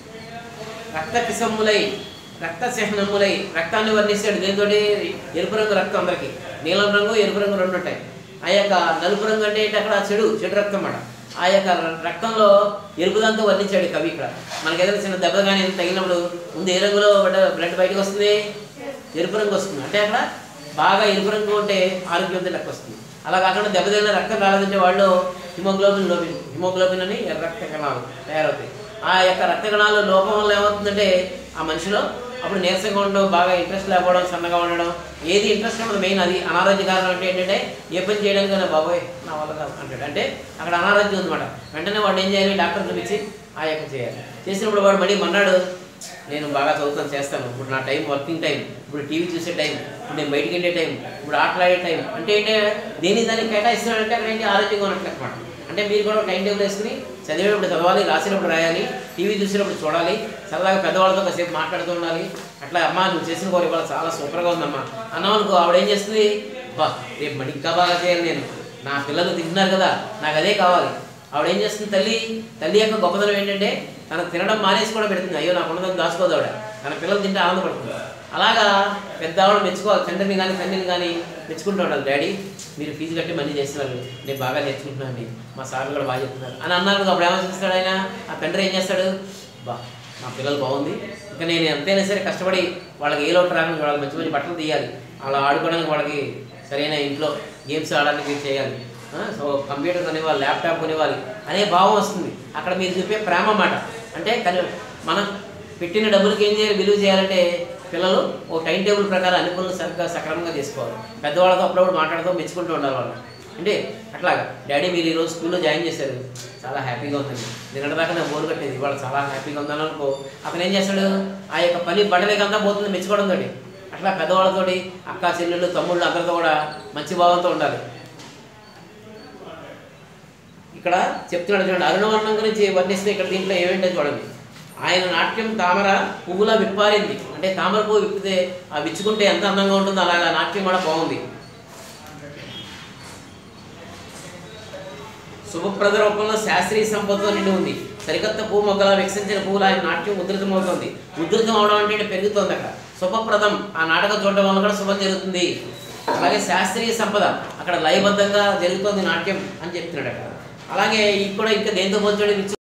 రక్త కిసమ్ములై రక్త చిహ్నములై రక్తాన్ని వర్ణిస్తాడు దీంతో ఎరుపు రంగు రక్తం అందరికి నీలం రంగు ఎరుపు రంగు రెండు ఉంటాయి ఆ యొక్క నలుపు రంగు అంటే ఏంటి అక్కడ చెడు చెడు రక్తం అన్నమాట ఆ యొక్క రక్తంలో ఎరుపు దాంతో వర్ణించాడు కవి ఇక్కడ మనకి ఏదైనా చిన్న దెబ్బ కానీ తగిలినప్పుడు ముందు ఏ రంగులో బ్లడ్ బయటకు వస్తుంది ఎరుపు రంగు వస్తుంది అంటే అక్కడ బాగా ఎరుపు రంగు ఉంటే ఆరోగ్యంతో లెక్క వస్తుంది అలా కాకుండా దెబ్బ తగిలిన రక్తం రాలేదంటే వాళ్ళు హిమోగ్లోబిన్ లోబిన్ హిమోగ్లోబిన్ అని ఎర్ర రక్త కణాలు తయారవుతాయి ఆ యొక్క రక్త కణాలు లోపం వల్ల ఏమవుతుందంటే ఆ మనిషిలో అప్పుడు నీరసంగా ఉండడం బాగా ఇంట్రెస్ట్ లేకపోవడం సన్నగా ఉండడం ఏది ఇంట్రెస్ట్ ఉండదు మెయిన్ అది అనారోగ్య కారణం అంటే ఏంటంటే ఏ పని చేయడానికి కానీ బాబోయ్ నా వల్ల కాదు అంటాడు అంటే అక్కడ అనారోగ్యం ఉందన్నమాట వెంటనే వాడు ఏం చేయాలి డాక్టర్ చూపించి ఆ యొక్క చేయాలి చేసినప్పుడు వాడు మళ్ళీ మన్నాడు నేను బాగా చదువుతాను చేస్తాను ఇప్పుడు నా టైం వర్కింగ్ టైం ఇప్పుడు టీవీ చూసే టైం ఇప్పుడు నేను బయటికి వెళ్ళే టైం ఇప్పుడు ఆటలాడే టైం అంటే ఏంటి దేని దానికి కేటాయిస్తున్నాడంటే అక్కడ ఏంటి ఆరోగ్యంగా ఉన్నట్లు అనమాట అంటే మీరు కూడా టైం టేబుల్ వేసుకుని చదివేటప్పుడు చదవాలి రాసేటప్పుడు రాయాలి టీవీ చూసేటప్పుడు చూడాలి సరదాగా పెద్దవాళ్ళతో కాసేపు మాట్లాడుతూ ఉండాలి అట్లా అమ్మా నువ్వు చేసిన కోరి ఇవాళ చాలా సూపర్గా ఉందమ్మా అన్నామనుకో ఆవిడ ఏం చేస్తుంది బా రేపు మడి ఇంకా బాగా చేయాలి నేను నా పిల్లలు తింటున్నారు కదా నాకు అదే కావాలి ఆవిడ ఏం చేస్తుంది తల్లి తల్లి యొక్క గొప్పతనం ఏంటంటే తన తినడం మానేసి కూడా పెడుతుంది అయ్యో నాకు ఉన్నదని దాచుకోదు ఆవిడ తన పిల్లలు తింటే ఆనందపడుతుంది అలాగా పెద్ద ఆవిడ మెచ్చుకోవాలి తండ్రిని కానీ తండ్రిని కానీ మెచ్చుకుంటూ ఉండాలి డాడీ మీరు ఫీజు కట్టి మళ్ళీ చేస్తున్నారు నేను బాగా నేర్చుకుంటున్నాను మా సార్ కూడా బాగా చెప్తున్నారు అని అన్నారు అప్పుడు ఏమో చేస్తాడు ఆయన ఆ తండ్రి ఏం చేస్తాడు బా మా పిల్లలు బాగుంది ఇంకా నేను ఎంతైనా సరే కష్టపడి వాళ్ళకి ఏ లోటు రాకుండా వాళ్ళకి మంచి మంచి బట్టలు తీయాలి అలా ఆడుకోవడానికి వాళ్ళకి సరైన ఇంట్లో గేమ్స్ ఆడడానికి చేయాలి ఆ, సో కంప్యూటర్ కొనివ్వాలి ల్యాప్టాప్ కొనివ్వాలి అనే భావం వస్తుంది అక్కడ మీరు చూపే ప్రేమ మాట అంటే కని మనం పెట్టిన డబ్బులకి ఏం చేయాలి విలువ చేయాలంటే పిల్లలు ఓ టైం టేబుల్ ప్రకారం అన్ని పనులు సరిగ్గా సక్రమంగా చేసుకోవాలి పెద్దవాళ్ళతో అప్పుడప్పుడు మాట్లాడుతూ మెచ్చుకుంటూ ఉండాలి వాళ్ళు అంటే అట్లాగా డాడీ మీరు ఈరోజు స్కూల్లో జాయిన్ చేశారు చాలా హ్యాపీగా ఉందండి నిన్నటిదాకా నేను బోర్ కట్టేది ఇవాళ చాలా హ్యాపీగా ఉందని అనుకో అతను ఏం చేస్తాడు ఆ యొక్క పని బట్టలేకంతా పోతుంది మెచ్చుకోవడంతో అట్లా పెద్దవాళ్ళతోటి అక్క చెల్లెళ్ళు తమ్ముళ్ళు అందరితో కూడా మంచి భావంతో ఉండాలి ఇక్కడ చెప్తున్నాడు చూడండి అరుణవర్ణం గురించి వర్ణిస్తే ఇక్కడ దీంట్లో ఏమేంటో చూడండి ఆయన నాట్యం తామర పువ్వులా విప్పారింది అంటే తామర పువ్వు విప్పితే ఆ విచ్చుకుంటే ఎంత అందంగా ఉంటుందో అలాగా నాట్యం కూడా బాగుంది శుభప్రద రూపంలో శాస్త్రీయ సంపదతో నిండి ఉంది సరికొత్త పువ్వు మొగ్గలా వికసించిన పువ్వులు ఆయన నాట్యం ఉధృతమవుతుంది ఉధృతం అవడం అంటే ఏంటి? పెరుగుతోంది అక్కడ శుభప్రదం ఆ నాటకం చూడడం వల్ల కూడా శుభం జరుగుతుంది అలాగే శాస్త్రీయ సంపద అక్కడ లయబద్ధంగా జరుగుతోంది నాట్యం అని చెప్తున్నాడు అక్కడ అలాగే ఇది కూడా ఇంకా దేంతో పోల్చోడు